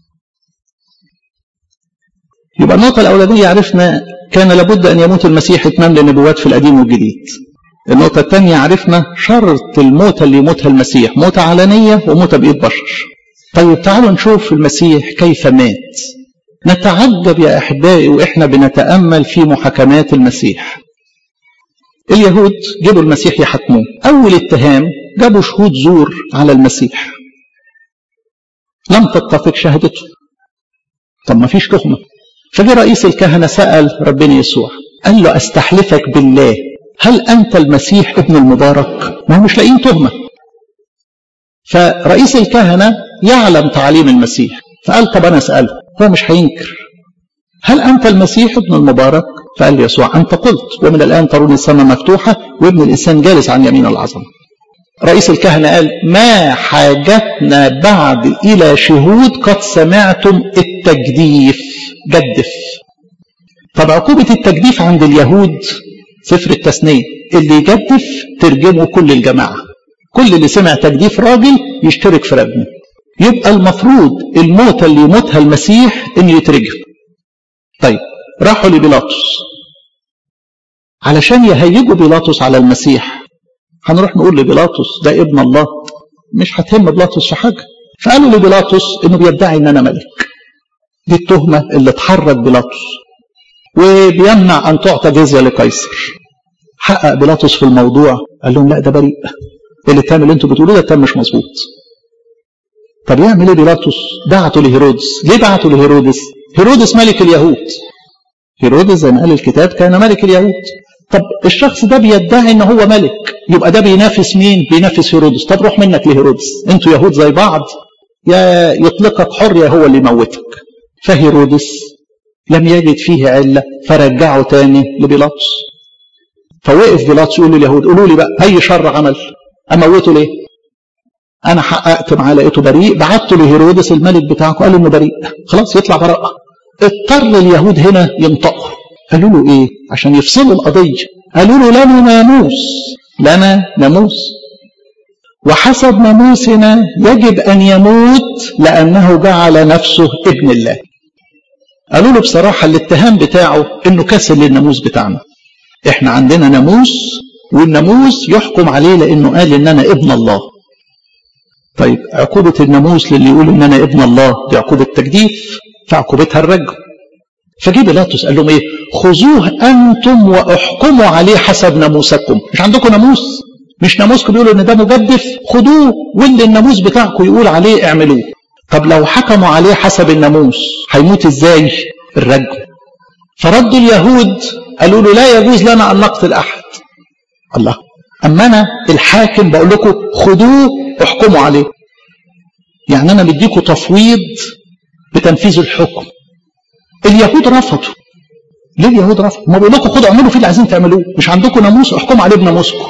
يبقى النقطة الأولانية عرفنا كان لابد أن يموت المسيح إتمام للنبوات في القديم والجديد النقطة الثانية عرفنا شرط الموتة اللي يموتها المسيح موتة علنية وموتة بإيد بشر طيب تعالوا نشوف المسيح كيف مات نتعجب يا أحبائي وإحنا بنتأمل في محاكمات المسيح اليهود جابوا المسيح يحكموه أول اتهام جابوا شهود زور على المسيح لم تتفق شهادته طب ما فيش تهمة فجاء رئيس الكهنة سأل ربنا يسوع قال له أستحلفك بالله هل أنت المسيح ابن المبارك ما هو مش لاقيين تهمة فرئيس الكهنة يعلم تعاليم المسيح فقال طب أنا أسأله هو مش هينكر هل أنت المسيح ابن المبارك فقال له يسوع أنت قلت ومن الآن ترون السماء مفتوحة وابن الإنسان جالس عن يمين العظمة رئيس الكهنة قال ما حاجتنا بعد إلى شهود قد سمعتم التجديف جدف طب عقوبة التجديف عند اليهود سفر التثنية اللي يجدف ترجمه كل الجماعة كل اللي سمع تجديف راجل يشترك في رجمه يبقى المفروض الموتة اللي يموتها المسيح انه يترجم طيب راحوا لبيلاطس علشان يهيجوا بيلاطس على المسيح هنروح نقول لبيلاطس ده ابن الله مش هتهم بيلاطس في حاجة فقالوا لبيلاطس انه بيدعي ان انا ملك دي التهمة اللي اتحرك بيلاطس وبيمنع ان تعطى جزية لقيصر حقق بيلاطس في الموضوع قال لهم لا ده بريء اللي التام اللي انتوا بتقولوه ده التام مش مظبوط طب يعمل ايه بيلاطس بعته لهيرودس ليه بعته لهيرودس هيرودس ملك اليهود هيرودس زي ما قال الكتاب كان ملك اليهود طب الشخص ده بيدعي ان هو ملك يبقى ده بينافس مين بينافس هيرودس طب روح منك لهيرودس انتوا يهود زي بعض يا يطلقك حر يا هو اللي يموتك فهيرودس لم يجد فيه علة فرجعه تاني لبيلاطس فوقف بيلاطس يقول لليهود قولوا لي بقى اي شر عمل اموته ليه انا حققت معاه لقيته بريء بعته لهيرودس الملك بتاعكم قال انه بريء خلاص يطلع براءه اضطر اليهود هنا ينطقوا قالوا له ايه عشان يفصلوا القضيه قالوا له لنا ناموس لنا ناموس وحسب ناموسنا يجب ان يموت لانه جعل نفسه ابن الله قالوا له بصراحه الاتهام بتاعه انه كسر للناموس بتاعنا احنا عندنا ناموس والناموس يحكم عليه لانه قال ان انا ابن الله طيب عقوبة الناموس للي يقول ان انا ابن الله دي عقوبة تجديف فعقوبتها الرجم فجي بيلاطس قال لهم ايه خذوه انتم واحكموا عليه حسب ناموسكم مش عندكم ناموس مش ناموسكم بيقولوا ان ده مجدف خدوه واللي الناموس بتاعكم يقول عليه اعملوه طب لو حكموا عليه حسب الناموس هيموت ازاي الرجم فردوا اليهود قالوا له لا يجوز لنا ان نقتل احد الله اما انا الحاكم بقول لكم خدوه احكموا عليه يعني انا مديكم تفويض بتنفيذ الحكم اليهود رفضوا ليه اليهود رفضوا ما بيقول لكم خدوا اعملوا فيه اللي عايزين تعملوه مش عندكم ناموس احكموا عليه بناموسكم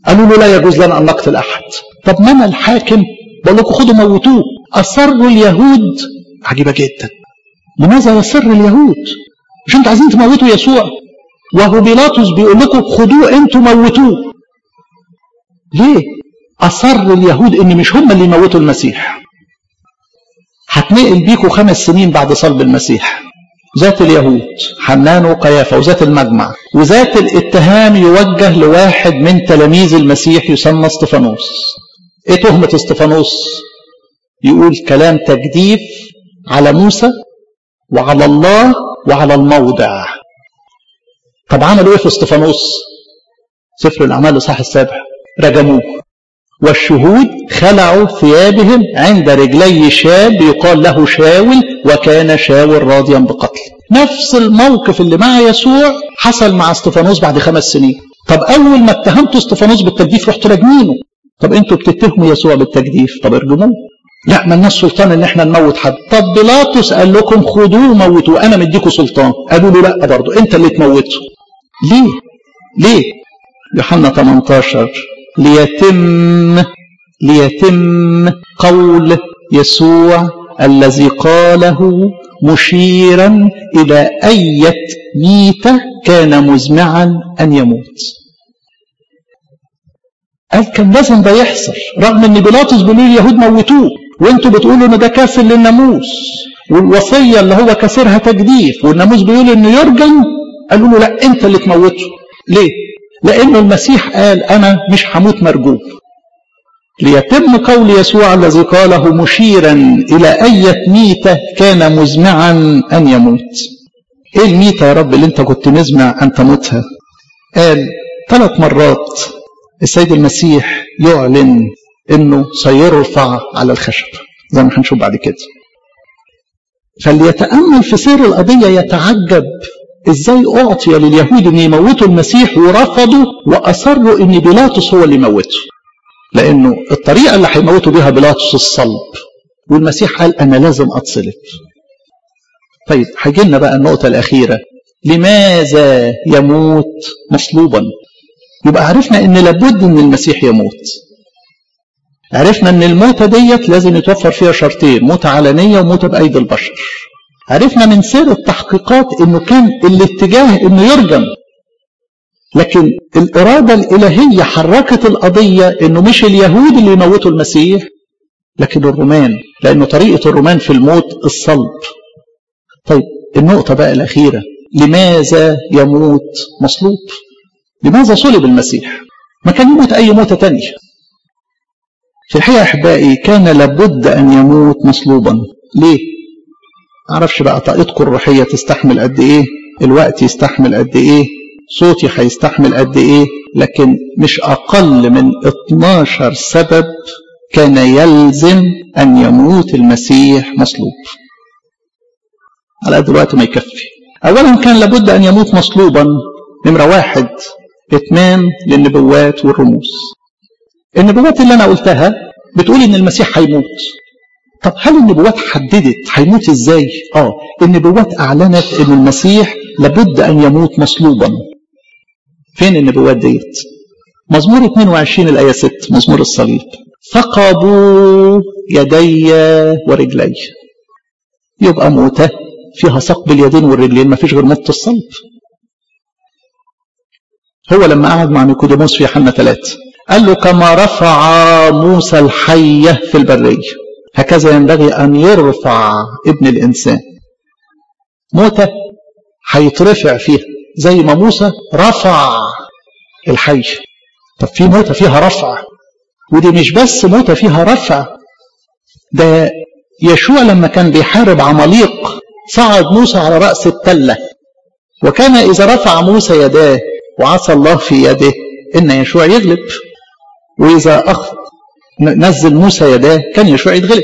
قالوا له لا يجوز لنا أن نقتل أحد طب ما أنا الحاكم بقول لكم خدوا موتوه أصروا اليهود عجيبة جدا لماذا يصر اليهود مش انتوا عايزين تموتوا يسوع وهو بيلاطس بيقول لكم خدوه انتوا موتوه ليه أصر اليهود إن مش هم اللي يموتوا المسيح هتنقل بيكوا خمس سنين بعد صلب المسيح ذات اليهود حنان وقيافة وذات المجمع وذات الاتهام يوجه لواحد من تلاميذ المسيح يسمى استفانوس ايه تهمة استفانوس يقول كلام تجديف على موسى وعلى الله وعلى الموضع طب عملوا ايه في استفانوس سفر الاعمال الاصحاح السابع رجموه والشهود خلعوا ثيابهم عند رجلي شاب يقال له شاول وكان شاول راضيا بقتل نفس الموقف اللي مع يسوع حصل مع استفانوس بعد خمس سنين طب اول ما اتهمتوا استفانوس بالتجديف رحتوا راجمينه طب انتوا بتتهموا يسوع بالتجديف طب ارجموه لا ما الناس سلطان ان احنا نموت حد طب بيلاطس قال لكم خدوه موتوه انا مديكوا سلطان قالوا له لا برضه انت اللي تموته ليه ليه يوحنا 18 ليتم ليتم قول يسوع الذي قاله مشيرا إلى أية ميتة كان مزمعا أن يموت قال كان لازم ده يحصل رغم ان بيلاطس بيقولوا اليهود موتوه وانتوا بتقولوا ان ده كافر للناموس والوصيه اللي هو كسرها تجديف والناموس بيقول انه يرجم قالوا له لا انت اللي تموته ليه؟ لانه المسيح قال انا مش هموت مرجوب ليتم قول يسوع الذي قاله مشيرا الى اية ميتة كان مزمعا ان يموت ايه الميتة يا رب اللي انت كنت مزمع ان تموتها قال ثلاث مرات السيد المسيح يعلن انه سيرفع على الخشب زي ما هنشوف بعد كده فاللي يتامل في سير القضيه يتعجب ازاي اعطي لليهود ان يموتوا المسيح ورفضوا واصروا ان بيلاطس هو اللي يموته لانه الطريقه اللي هيموتوا بيها بيلاطس الصلب والمسيح قال انا لازم اتصلب طيب هيجي لنا بقى النقطه الاخيره لماذا يموت مصلوبا يبقى عرفنا ان لابد ان المسيح يموت عرفنا ان الموتة ديت لازم يتوفر فيها شرطين موتة علنية وموتة بأيدي البشر عرفنا من سير التحقيقات انه كان الاتجاه انه يرجم لكن الإرادة الإلهية حركت القضية انه مش اليهود اللي يموتوا المسيح لكن الرومان لأنه طريقة الرومان في الموت الصلب طيب النقطة بقى الأخيرة لماذا يموت مصلوب لماذا صلب المسيح ما كان يموت أي موتة تانية في الحقيقة أحبائي كان لابد أن يموت مصلوبا ليه معرفش بقى طاقتكم الروحية تستحمل قد إيه الوقت يستحمل قد إيه صوتي هيستحمل قد إيه لكن مش أقل من 12 سبب كان يلزم أن يموت المسيح مصلوب على قد الوقت ما يكفي أولا كان لابد أن يموت مصلوبا نمرة واحد إتمام للنبوات والرموز النبوات اللي أنا قلتها بتقول إن المسيح هيموت طب هل النبوات حددت هيموت إزاي؟ آه النبوات أعلنت إن المسيح لابد أن يموت مصلوبا فين النبوات ديت؟ مزمور 22 الآية 6 مزمور الصليب ثقبوا يدي ورجلي يبقى موتة فيها ثقب اليدين والرجلين ما فيش غير موت الصلب هو لما قعد مع نيكوديموس في يوحنا 3 قال له كما رفع موسى الحية في البرية هكذا ينبغي أن يرفع ابن الإنسان موتة هيترفع فيها زي ما موسى رفع الحي طب في موتة فيها رفع ودي مش بس موتة فيها رفع ده يشوع لما كان بيحارب عماليق صعد موسى على رأس التلة وكان إذا رفع موسى يداه وعصى الله في يده إن يشوع يغلب وإذا أخ نزل موسى يداه كان يشوع يتغلب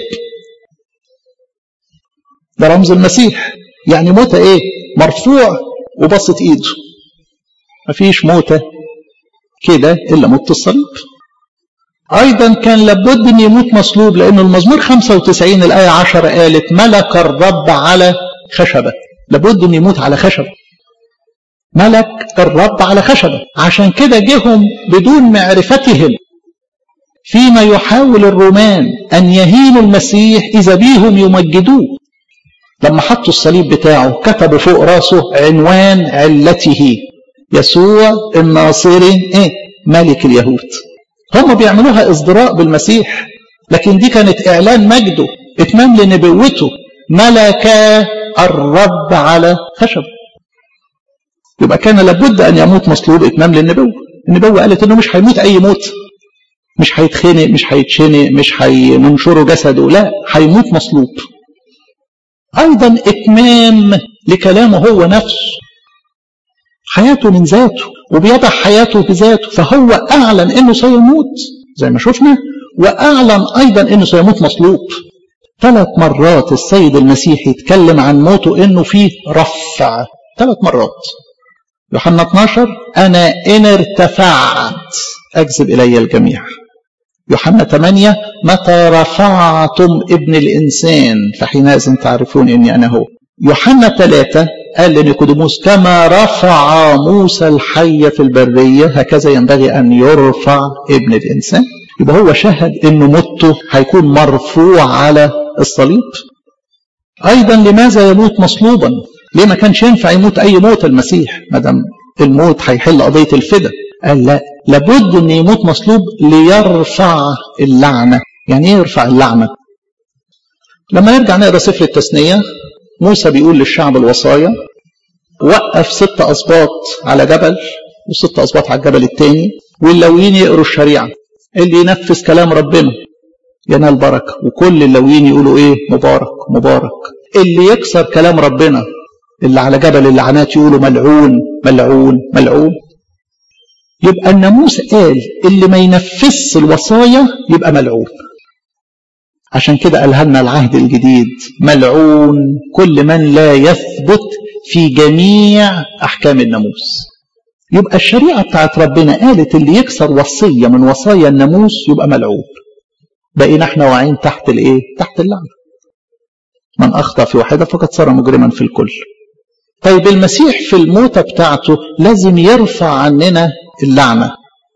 ده رمز المسيح يعني موتة إيه مرفوع وبسط إيده مفيش موتة كده إلا موت الصليب أيضا كان لابد أن يموت مصلوب لأن المزمور 95 الآية 10 قالت ملك الرب على خشبة لابد أن يموت على خشبة ملك الرب على خشبة عشان كده جهم بدون معرفتهم فيما يحاول الرومان أن يهينوا المسيح إذا بيهم يمجدوه لما حطوا الصليب بتاعه كتبوا فوق راسه عنوان علته يسوع الناصري ايه ملك اليهود هم بيعملوها ازدراء بالمسيح لكن دي كانت اعلان مجده اتمام لنبوته ملك الرب على خشب يبقى كان لابد ان يموت مصلوب اتمام للنبوه النبوه قالت انه مش هيموت اي موت مش هيتخنق مش هيتشنق مش هينشروا جسده لا هيموت مصلوب ايضا اتمام لكلامه هو نفسه حياته من ذاته وبيضع حياته بذاته فهو اعلن انه سيموت زي ما شفنا واعلن ايضا انه سيموت مصلوب ثلاث مرات السيد المسيح يتكلم عن موته انه فيه رفع ثلاث مرات يوحنا 12 انا ان ارتفعت اجذب الي الجميع يوحنا 8 متى رفعتم ابن الانسان فحينئذ تعرفون اني انا هو يوحنا 3 قال لنيقوديموس كما رفع موسى الحي في البريه هكذا ينبغي ان يرفع ابن الانسان يبقى هو شهد ان موته هيكون مرفوع على الصليب ايضا لماذا يموت مصلوبا ليه ما كانش ينفع يموت اي موت المسيح ما دام الموت هيحل قضيه الفدا قال لا لابد ان يموت مصلوب ليرفع اللعنه يعني ايه يرفع اللعنه لما نرجع نقرا سفر التثنيه موسى بيقول للشعب الوصايا وقف ست اسباط على جبل وست اسباط على الجبل الثاني واللويين يقروا الشريعه اللي ينفذ كلام ربنا ينال بركه وكل اللويين يقولوا ايه مبارك مبارك اللي يكسر كلام ربنا اللي على جبل اللعنات يقولوا ملعون ملعون ملعون يبقى الناموس قال اللي ما ينفذش الوصايا يبقى ملعون عشان كده قالها لنا العهد الجديد ملعون كل من لا يثبت في جميع احكام الناموس يبقى الشريعه بتاعت ربنا قالت اللي يكسر وصيه من وصايا الناموس يبقى ملعون بقينا احنا واعيين تحت الايه تحت اللعنه من اخطا في واحده فقد صار مجرما في الكل طيب المسيح في الموتة بتاعته لازم يرفع عننا اللعنة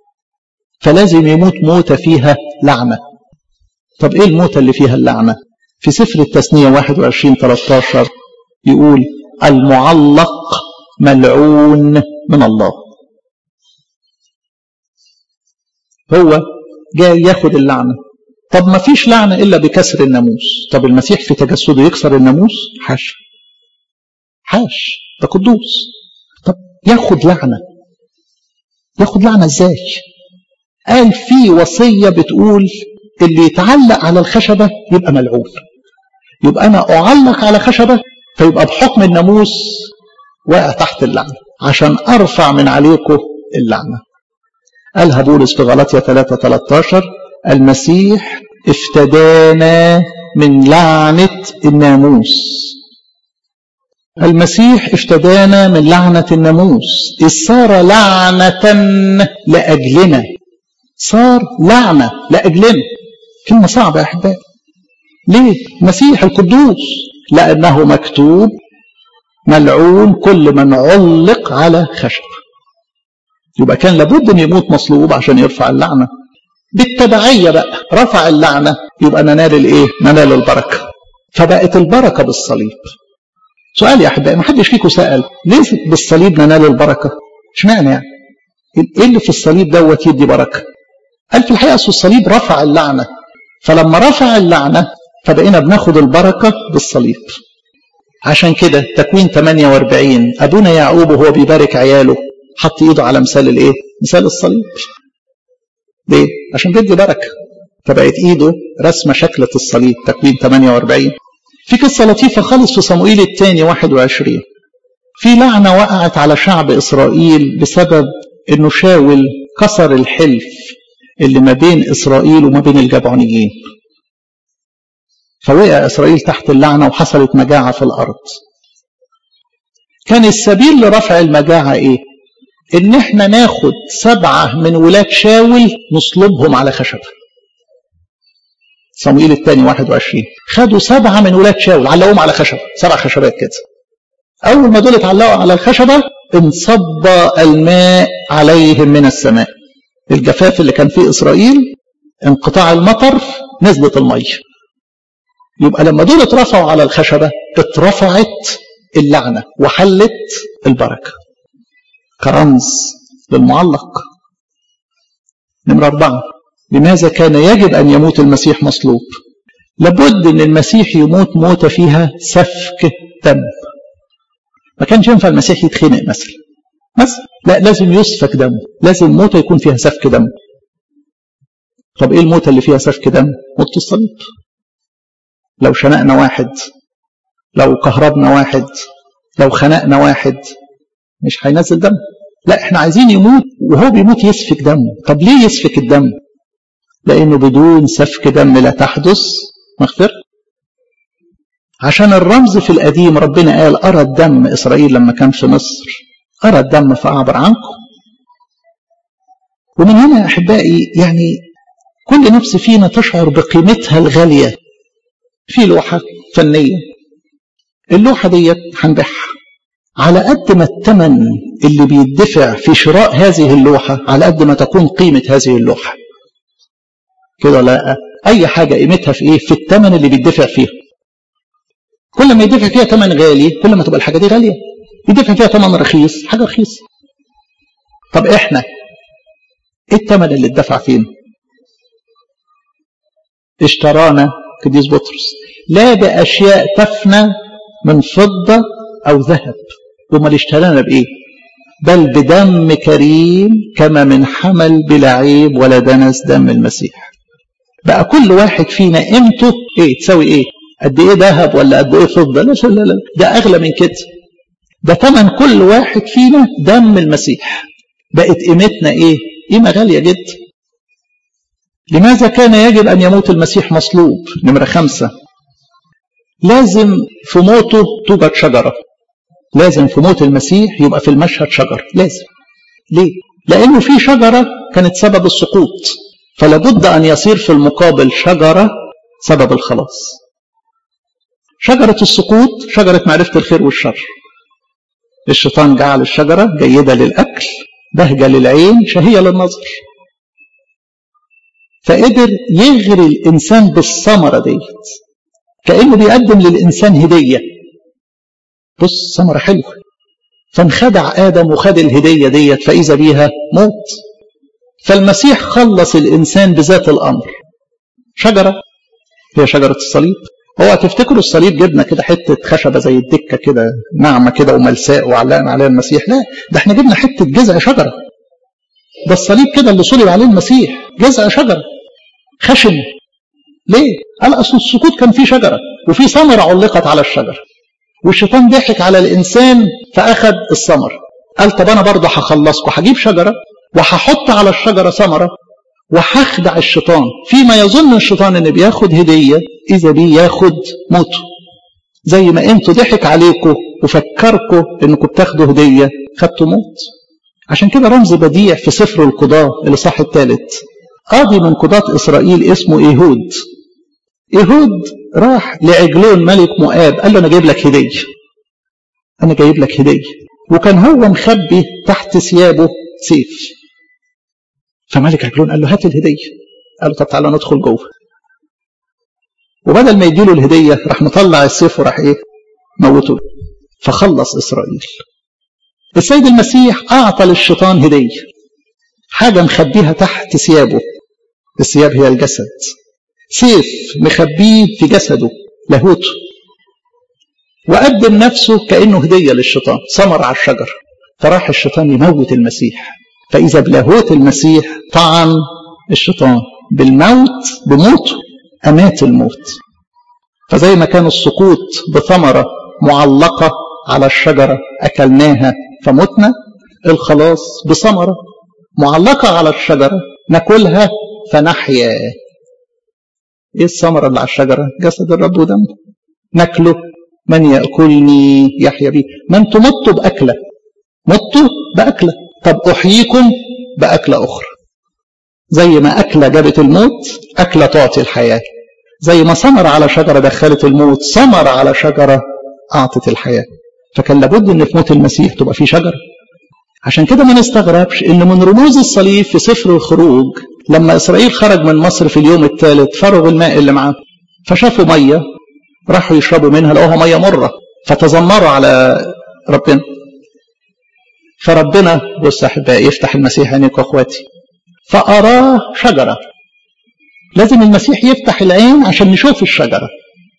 فلازم يموت موتة فيها لعنة طب ايه الموتة اللي فيها اللعنة في سفر التثنية 21 13 يقول المعلق ملعون من الله هو جاي ياخد اللعنة طب ما فيش لعنة إلا بكسر الناموس طب المسيح في تجسده يكسر الناموس حاشا حاش ده قدوس طب ياخد لعنة ياخد لعنة ازاي قال في وصية بتقول اللي يتعلق على الخشبة يبقى ملعون يبقى أنا أعلق على خشبة فيبقى بحكم الناموس واقع تحت اللعنة عشان أرفع من عليكم اللعنة قالها بولس في غلطية 3 13 المسيح افتدانا من لعنة الناموس المسيح افتدانا من لعنة الناموس إذ صار لعنة لأجلنا صار لعنة لأجلنا كلمة صعبة يا أحبائي ليه؟ المسيح القدوس لأنه مكتوب ملعون كل من علق على خشب يبقى كان لابد أن يموت مصلوب عشان يرفع اللعنة بالتبعية بقى رفع اللعنة يبقى ننال الإيه؟ ننال البركة فبقت البركة بالصليب سؤال يا احبائي ما حدش فيكم سال ليه بالصليب ننال البركه اشمعنى يعني ايه اللي في الصليب دوت يدي بركه قال في الحقيقه اصل الصليب رفع اللعنه فلما رفع اللعنه فبقينا بناخد البركه بالصليب عشان كده تكوين 48 ابونا يعقوب وهو بيبارك عياله حط ايده على مثال الايه مثال الصليب ليه عشان بيدي بركه فبقت ايده رسمه شكله الصليب تكوين 48 في قصة لطيفة خالص في صموئيل الثاني 21 في لعنة وقعت على شعب إسرائيل بسبب إنه شاول كسر الحلف اللي ما بين إسرائيل وما بين الجبعونيين فوقع إسرائيل تحت اللعنة وحصلت مجاعة في الأرض كان السبيل لرفع المجاعة إيه؟ إن إحنا ناخد سبعة من ولاد شاول نصلبهم على خشبة صموئيل الثاني 21 خدوا سبعة من ولاد شاول علقوهم على خشبة سبع خشبات كده أول ما دول اتعلقوا على الخشبة انصب الماء عليهم من السماء الجفاف اللي كان في إسرائيل انقطاع المطر نزلت المية يبقى لما دول اترفعوا على الخشبة اترفعت اللعنة وحلت البركة كرمز للمعلق نمرة أربعة لماذا كان يجب أن يموت المسيح مصلوب لابد أن المسيح يموت موتة فيها سفك دم ما كانش ينفع المسيح يتخنق مثلا مثلا لا لازم يسفك دم لازم موتة يكون فيها سفك دم طب ايه الموتة اللي فيها سفك دم موت الصليب لو شنقنا واحد لو كهربنا واحد لو خنقنا واحد مش هينزل دم لا احنا عايزين يموت وهو بيموت يسفك دم طب ليه يسفك الدم لانه بدون سفك دم لا تحدث مغفرة عشان الرمز في القديم ربنا قال أرى الدم إسرائيل لما كان في مصر أرى الدم فأعبر عنكم ومن هنا يا أحبائي يعني كل نفس فينا تشعر بقيمتها الغالية في لوحة فنية اللوحة ديت هنبيعها على قد ما الثمن اللي بيدفع في شراء هذه اللوحة على قد ما تكون قيمة هذه اللوحة كده لا أي حاجة قيمتها في إيه في الثمن اللي بيدفع فيها كل ما يدفع فيها ثمن غالي كل ما تبقى الحاجة دي غالية يدفع فيها ثمن رخيص حاجة رخيصة طب إحنا إيه الثمن اللي اتدفع فينا اشترانا قديس بطرس لا بأشياء تفنى من فضة أو ذهب امال اشترانا بإيه بل بدم كريم كما من حمل بلا عيب ولا دنس دم المسيح بقى كل واحد فينا قيمته ايه تساوي ايه قد ايه ذهب ولا قد ايه فضه لا لا لا ده اغلى من كده ده ثمن كل واحد فينا دم المسيح بقت قيمتنا ايه قيمه غاليه جدا لماذا كان يجب ان يموت المسيح مصلوب نمره خمسة لازم في موته توجد شجره لازم في موت المسيح يبقى في المشهد شجر لازم ليه لانه في شجره كانت سبب السقوط فلا بد ان يصير في المقابل شجره سبب الخلاص شجره السقوط شجره معرفه الخير والشر الشيطان جعل الشجره جيده للاكل بهجه للعين شهيه للنظر فقدر يغري الانسان بالثمره ديت كانه بيقدم للانسان هديه بص ثمره حلوه فانخدع ادم وخد الهديه ديت فاذا بيها موت فالمسيح خلص الإنسان بذات الأمر شجرة هي شجرة الصليب هو تفتكروا الصليب جبنا كده حتة خشبة زي الدكة كده ناعمة كده وملساء وعلقنا عليها المسيح لا ده احنا جبنا حتة جذع شجرة ده الصليب كده اللي صلب عليه المسيح جذع شجرة خشن ليه؟ قال أصل السقوط كان فيه شجرة وفي ثمرة علقت على الشجرة والشيطان ضحك على الإنسان فأخذ الثمر قال طب أنا برضه هخلصكم هجيب شجرة وهحط على الشجرة ثمرة وهخدع الشيطان فيما يظن الشيطان ان بياخد هدية اذا بيه ياخد موته زي ما انتوا ضحك عليكم وفكركم انكم بتاخدوا هدية خدتوا موت عشان كده رمز بديع في سفر القضاء اللي صح الثالث قاضي من قضاة اسرائيل اسمه ايهود ايهود راح لعجلون ملك مؤاب قال له انا جايب لك هدية انا جايب لك هدية وكان هو مخبي تحت ثيابه سيف فملك عجلون قال له هات الهدية قال له طب تعالى ندخل جوه وبدل ما يديله الهدية راح مطلع السيف وراح ايه موته فخلص إسرائيل السيد المسيح أعطى للشيطان هدية حاجة مخبيها تحت ثيابه الثياب هي الجسد سيف مخبيه في جسده لاهوته وقدم نفسه كأنه هدية للشيطان ثمر على الشجر فراح الشيطان يموت المسيح فإذا بلاهوت المسيح طعن الشيطان بالموت بموته أمات الموت فزي ما كان السقوط بثمرة معلقة على الشجرة أكلناها فمتنا الخلاص بثمرة معلقة على الشجرة ناكلها فنحيا ايه الثمرة اللي على الشجرة جسد الرب ودمه ناكله من يأكلني يحيا بي ما انتم متوا بأكلة متوا بأكلة طب أحييكم بأكلة أخرى زي ما أكلة جابت الموت أكلة تعطي الحياة زي ما ثمرة على شجرة دخلت الموت ثمرة على شجرة أعطت الحياة فكان لابد أن في موت المسيح تبقى في شجرة عشان كده ما نستغربش ان من رموز الصليب في سفر الخروج لما اسرائيل خرج من مصر في اليوم الثالث فرغوا الماء اللي معاه فشافوا ميه راحوا يشربوا منها لقوها ميه مره فتذمروا على ربنا فربنا بص احبائي يفتح المسيح عينيك واخواتي فاراه شجره لازم المسيح يفتح العين عشان نشوف الشجره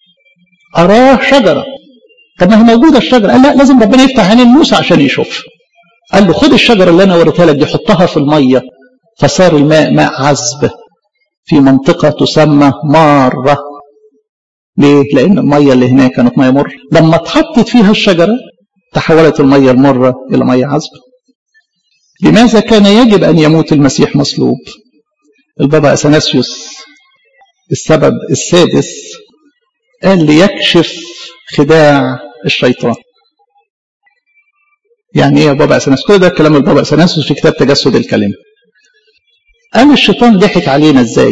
اراه شجره طب ما هي موجوده الشجره قال لا لازم ربنا يفتح عين موسى عشان يشوف قال له خد الشجره اللي انا وريتها لك دي حطها في الميه فصار الماء ماء عذب في منطقه تسمى ماره ليه؟ لأن المية اللي هناك كانت مية مر لما اتحطت فيها الشجرة تحولت المية المرة إلى مية عذبة لماذا كان يجب أن يموت المسيح مصلوب البابا أثناسيوس السبب السادس قال ليكشف خداع الشيطان يعني ايه يا بابا أثناسيوس كل ده كلام البابا أثناسيوس في كتاب تجسد الكلمة قال الشيطان ضحك علينا ازاي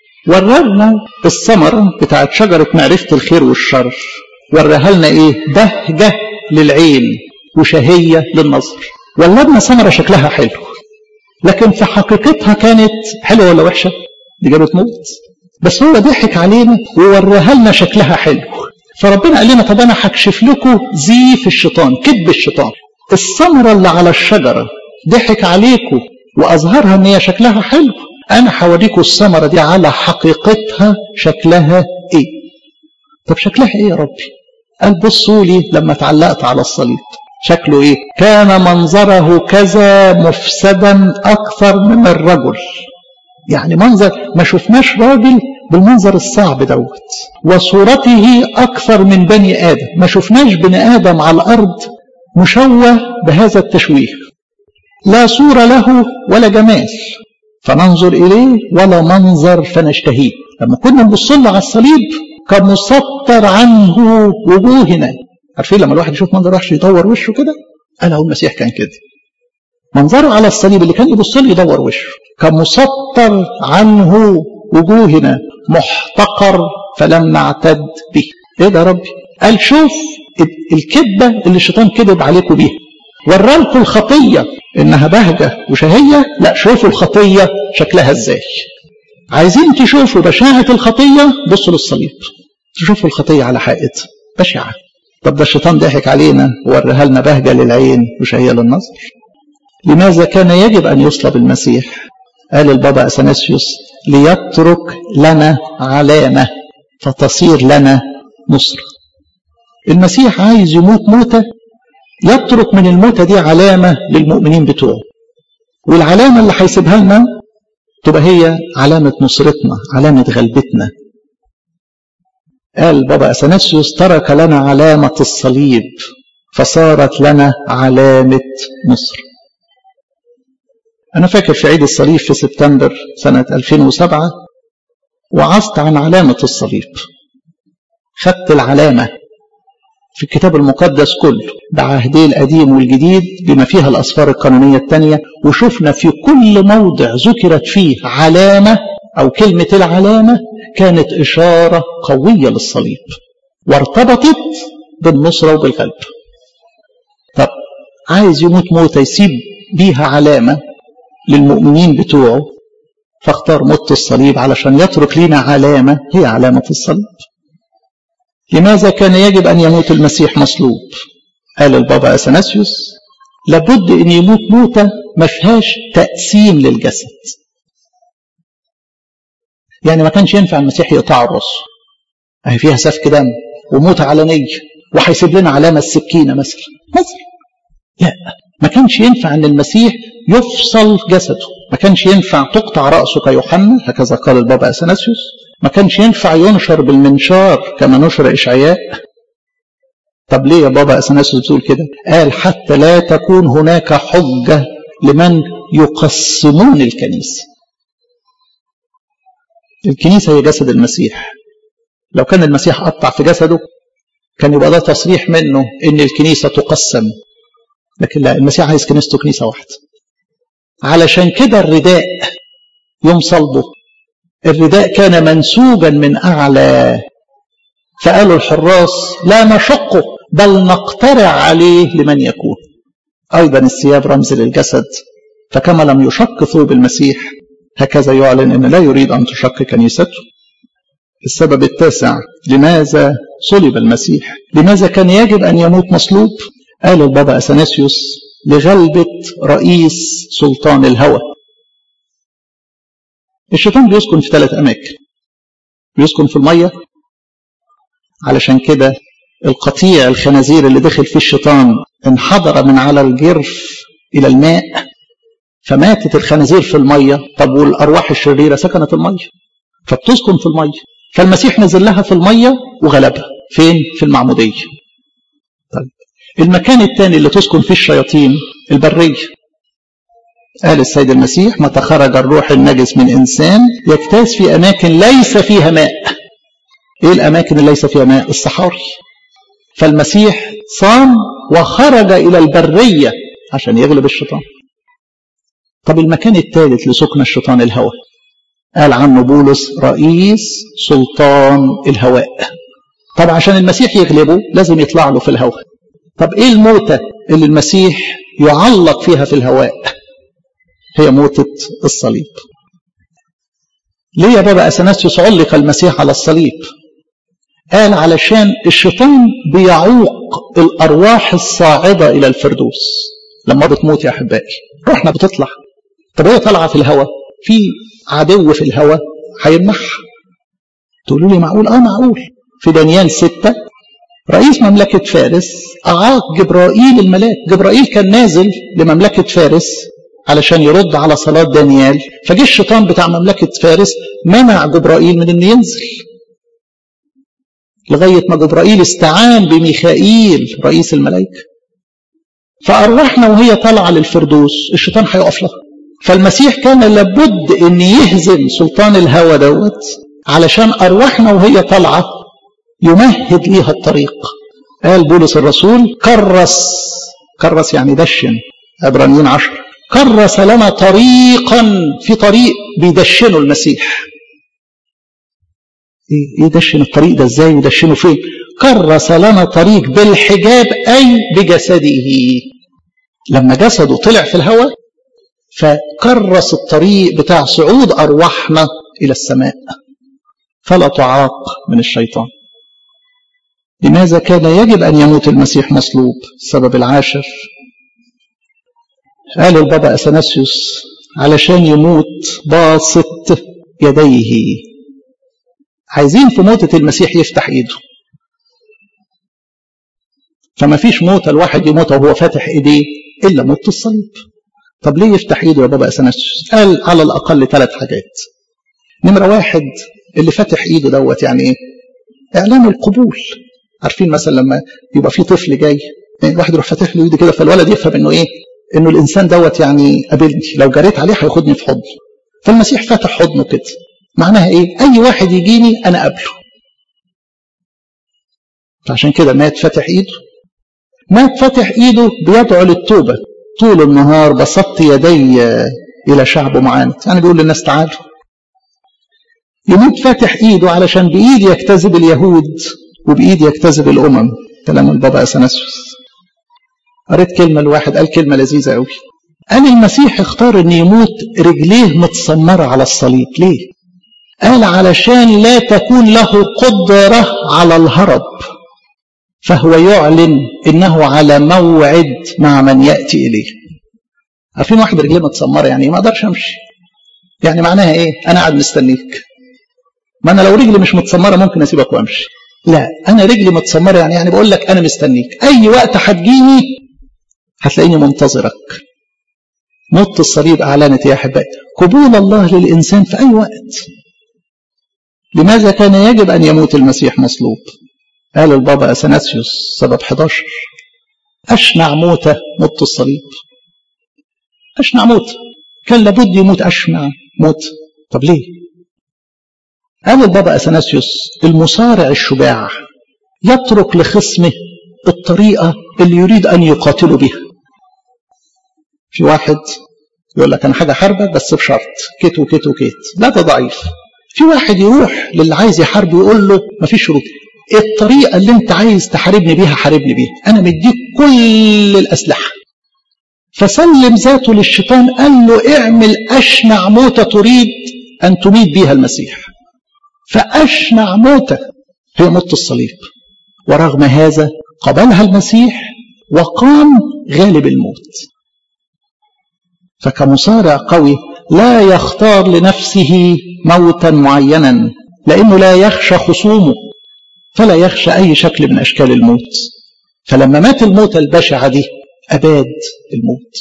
وررنا الثمرة بتاعت شجرة معرفة الخير والشر وريها لنا ايه بهجة للعين وشهية للنظر ولدنا ثمرة شكلها حلو لكن في حقيقتها كانت حلوة ولا وحشة دي جابت موت بس هو ضحك علينا ووريها لنا شكلها حلو فربنا قال لنا طب انا هكشف لكم زيف الشيطان كذب الشيطان الثمرة اللي على الشجرة ضحك عليكم واظهرها ان هي شكلها حلو انا هوريكم الثمره دي على حقيقتها شكلها ايه طب شكلها ايه يا ربي قال بصوا لي لما اتعلقت على الصليب شكله ايه كان منظره كذا مفسدا اكثر من الرجل يعني منظر ما شفناش راجل بالمنظر الصعب دوت وصورته اكثر من بني ادم ما شفناش بني ادم على الارض مشوه بهذا التشويه لا صوره له ولا جمال فننظر إليه ولا منظر فنشتهيه لما كنا نبص له على الصليب كان مسطر عنه وجوهنا عارفين لما الواحد يشوف منظر وحش يدور وشه كده قال هو المسيح كان كده منظره على الصليب اللي كان يبص له يدور وشه كان مسطر عنه وجوهنا محتقر فلم نعتد به ايه ده يا ربي قال شوف الكذبه اللي الشيطان كذب عليكم بيها ورالكم الخطيه انها بهجه وشهيه لا شوفوا الخطيه شكلها ازاي عايزين تشوفوا بشاعه الخطيه بصوا للصليب تشوفوا الخطيه على حقيقتها بشعه طب ده الشيطان ضحك علينا ووريها لنا بهجه للعين وشهيه للنظر لماذا كان يجب ان يصلب المسيح قال البابا اثناسيوس ليترك لنا علامه فتصير لنا نصره المسيح عايز يموت موته يترك من الموتة دي علامة للمؤمنين بتوعه والعلامة اللي هيسيبها لنا تبقى هي علامة نصرتنا علامة غلبتنا قال بابا أثناسيوس ترك لنا علامة الصليب فصارت لنا علامة نصر أنا فاكر في عيد الصليب في سبتمبر سنة 2007 وعظت عن علامة الصليب خدت العلامة في الكتاب المقدس كله بعهديه القديم والجديد بما فيها الأسفار القانونية الثانية وشفنا في كل موضع ذكرت فيه علامة أو كلمة العلامة كانت إشارة قوية للصليب وارتبطت بالنصرة وبالغلب طب عايز يموت موتة يسيب بيها علامة للمؤمنين بتوعه فاختار موت الصليب علشان يترك لنا علامة هي علامة الصليب لماذا كان يجب أن يموت المسيح مصلوب قال البابا أثناسيوس لابد أن يموت موتة ما فيهاش تقسيم للجسد يعني ما كانش ينفع المسيح يقطع الرأس اهي فيها سفك دم وموت علنية وهيسيب لنا علامة السكينة مثلا مثلا لا ما كانش ينفع ان المسيح يفصل جسده ما كانش ينفع تقطع رأسه كيوحنا هكذا قال البابا أثناسيوس ما كانش ينفع ينشر بالمنشار كما نشر إشعياء طب ليه يا بابا أثناسيوس بتقول كده قال حتى لا تكون هناك حجة لمن يقسمون الكنيسة الكنيسة هي جسد المسيح لو كان المسيح قطع في جسده كان يبقى ده تصريح منه ان الكنيسة تقسم لكن لا المسيح عايز كنيسته كنيسة واحدة علشان كده الرداء يوم صلبه الرداء كان منسوجا من أعلى فقالوا الحراس لا نشقه بل نقترع عليه لمن يكون أيضا الثياب رمز للجسد فكما لم يشق ثوب المسيح هكذا يعلن أن لا يريد أن تشق كنيسته السبب التاسع لماذا صلب المسيح لماذا كان يجب أن يموت مصلوب قال البابا أثناسيوس لغلبة رئيس سلطان الهوى الشيطان بيسكن في ثلاث أماكن بيسكن في المية علشان كده القطيع الخنازير اللي دخل فيه الشيطان انحدر من على الجرف إلى الماء فماتت الخنازير في المية طب والأرواح الشريرة سكنت المية فبتسكن في المية فالمسيح نزل لها في المية وغلبها فين؟ في المعمودية طيب المكان الثاني اللي تسكن فيه الشياطين البرية قال السيد المسيح متى خرج الروح النجس من إنسان يجتاز في أماكن ليس فيها ماء إيه الأماكن اللي ليس فيها ماء الصحاري فالمسيح صام وخرج إلى البرية عشان يغلب الشيطان طب المكان الثالث لسكن الشيطان الهوى قال عنه بولس رئيس سلطان الهواء طب عشان المسيح يغلبه لازم يطلع له في الهواء طب ايه الموتة اللي المسيح يعلق فيها في الهواء هي موتة الصليب ليه يا بابا أثناسيوس علق المسيح على الصليب قال علشان الشيطان بيعوق الأرواح الصاعدة إلى الفردوس لما بتموت يا أحبائي روحنا بتطلع طب هي طالعة في الهواء في عدو في الهواء هيمنعها تقولوا لي معقول اه معقول في دانيال ستة رئيس مملكة فارس أعاق جبرائيل الملاك جبرائيل كان نازل لمملكة فارس علشان يرد على صلاة دانيال فجه الشيطان بتاع مملكة فارس منع جبرائيل من انه ينزل لغاية ما جبرائيل استعان بميخائيل رئيس الملائكة فأرواحنا وهي طالعة للفردوس الشيطان هيقف لها فالمسيح كان لابد ان يهزم سلطان الهوى دوت علشان ارواحنا وهي طالعه يمهد ليها الطريق قال بولس الرسول كرس كرس يعني دشن عبرانيين عشر كرس لنا طريقا في طريق بيدشنه المسيح ايه يدشن الطريق ده ازاي يدشنه فين كرس لنا طريق بالحجاب اي بجسده لما جسده طلع في الهواء فكرس الطريق بتاع صعود أرواحنا إلى السماء فلا تعاق من الشيطان لماذا كان يجب أن يموت المسيح مصلوب السبب العاشر قال البابا أثناسيوس علشان يموت باسط يديه عايزين في موتة المسيح يفتح ايده فما فيش موتة الواحد يموت وهو فاتح ايديه الا موت الصليب طب ليه يفتح ايده يا بابا اثناسيوس قال على الاقل ثلاث حاجات نمره واحد اللي فاتح ايده دوت يعني ايه اعلان القبول عارفين مثلا لما يبقى في طفل جاي يعني الواحد يروح فاتح له ايده كده فالولد يفهم انه ايه انه الانسان دوت يعني قابلني لو جريت عليه هياخدني في حضنه فالمسيح فاتح حضنه كده معناها ايه اي واحد يجيني انا قابله فعشان كده مات فاتح ايده مات فاتح ايده بيدعو للتوبه طول النهار بسطت يدي الى شعب معاند يعني بيقول للناس تعالوا يموت فاتح ايده علشان بايد يجتذب اليهود وبايد يجتذب الامم كلام البابا اثناسيوس قريت كلمه لواحد قال كلمه لذيذه قوي قال المسيح اختار ان يموت رجليه متسمره على الصليب ليه قال علشان لا تكون له قدره على الهرب فهو يعلن انه على موعد مع من ياتي اليه عارفين واحد رجليه متسمره يعني ما اقدرش امشي يعني معناها ايه انا قاعد مستنيك ما انا لو رجلي مش متسمره ممكن اسيبك وامشي لا انا رجلي متسمره يعني يعني بقول لك انا مستنيك اي وقت هتجيني هتلاقيني منتظرك موت الصليب اعلنت يا احبائي قبول الله للانسان في اي وقت لماذا كان يجب ان يموت المسيح مصلوب قال البابا اثناسيوس سبب 11 اشنع موته موت الصليب اشنع موت كان لابد يموت اشنع موت طب ليه قال البابا اثناسيوس المصارع الشجاع يترك لخصمه الطريقه اللي يريد ان يقاتله بها في واحد يقول لك انا حاجه حاربك بس بشرط كيت وكيت وكيت لا ده ضعيف في واحد يروح للي عايز يحارب يقول له مفيش شروط الطريقه اللي انت عايز تحاربني بيها حاربني بيها انا مديك كل الاسلحه فسلم ذاته للشيطان قال له اعمل أشنع موتة تريد أن تميت بها المسيح فأشنع موتة هي موت الصليب ورغم هذا قبلها المسيح وقام غالب الموت فكمصارع قوي لا يختار لنفسه موتا معينا لأنه لا يخشى خصومه فلا يخشى أي شكل من أشكال الموت فلما مات الموت البشعة دي أباد الموت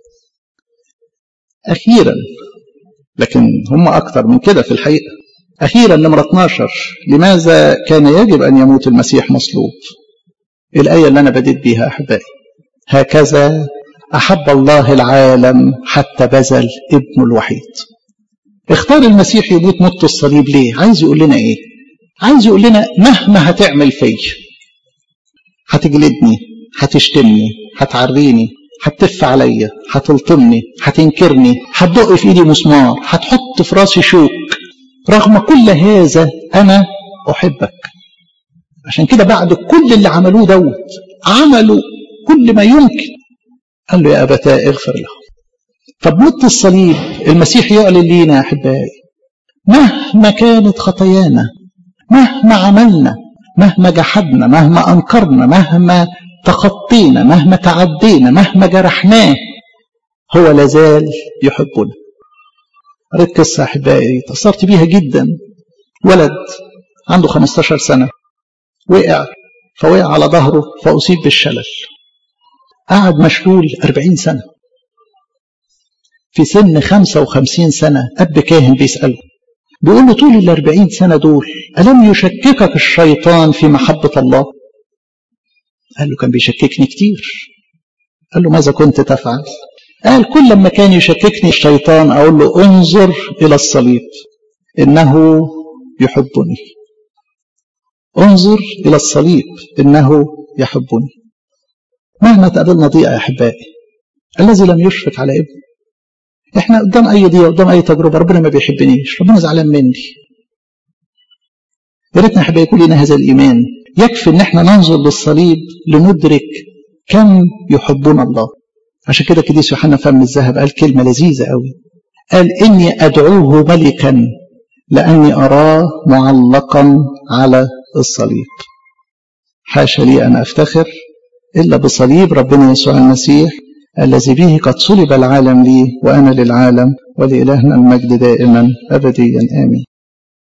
أخيرا لكن هم أكثر من كده في الحقيقة أخيرا نمرة 12 لماذا كان يجب أن يموت المسيح مصلوب الآية اللي أنا بديت بيها أحبائي هكذا أحب الله العالم حتى بذل ابنه الوحيد اختار المسيح يموت موت الصليب ليه عايز يقول لنا ايه عايز يقول لنا مهما هتعمل في هتجلدني هتشتمني هتعريني هتف عليا هتلطمني هتنكرني هتدق في ايدي مسمار هتحط في راسي شوك رغم كل هذا انا احبك عشان كده بعد كل اللي عملوه دوت عملوا كل ما يمكن قال له يا ابتاه اغفر لهم فبموت الصليب المسيح يعلن لينا يا احبائي مهما كانت خطايانا مهما عملنا مهما جحدنا مهما انكرنا مهما تخطينا مهما تعدينا مهما جرحناه هو لازال يحبنا قريت قصه احبائي تاثرت بيها جدا ولد عنده 15 سنه وقع فوقع على ظهره فاصيب بالشلل قعد مشلول 40 سنه في سن 55 سنة أب كاهن بيسأله بيقول له طول الأربعين سنة دول ألم يشككك الشيطان في محبة الله قال له كان بيشككني كتير قال له ماذا كنت تفعل قال كل لما كان يشككني الشيطان أقول له انظر إلى الصليب إنه يحبني انظر إلى الصليب إنه يحبني مهما تقابلنا ضيقة يا أحبائي الذي لم يشفق على ابنه احنا قدام اي ضيقه قدام اي تجربه ربنا ما بيحبنيش ربنا زعلان مني يا ريتنا احب يكون لنا هذا الايمان يكفي ان احنا ننظر للصليب لندرك كم يحبنا الله عشان كده كديس يوحنا فم الذهب قال كلمه لذيذه قوي قال اني ادعوه ملكا لاني اراه معلقا على الصليب حاشا لي ان افتخر الا بصليب ربنا يسوع المسيح الذي به قد صلب العالم لي وأنا للعالم ولإلهنا المجد دائما أبديا آمين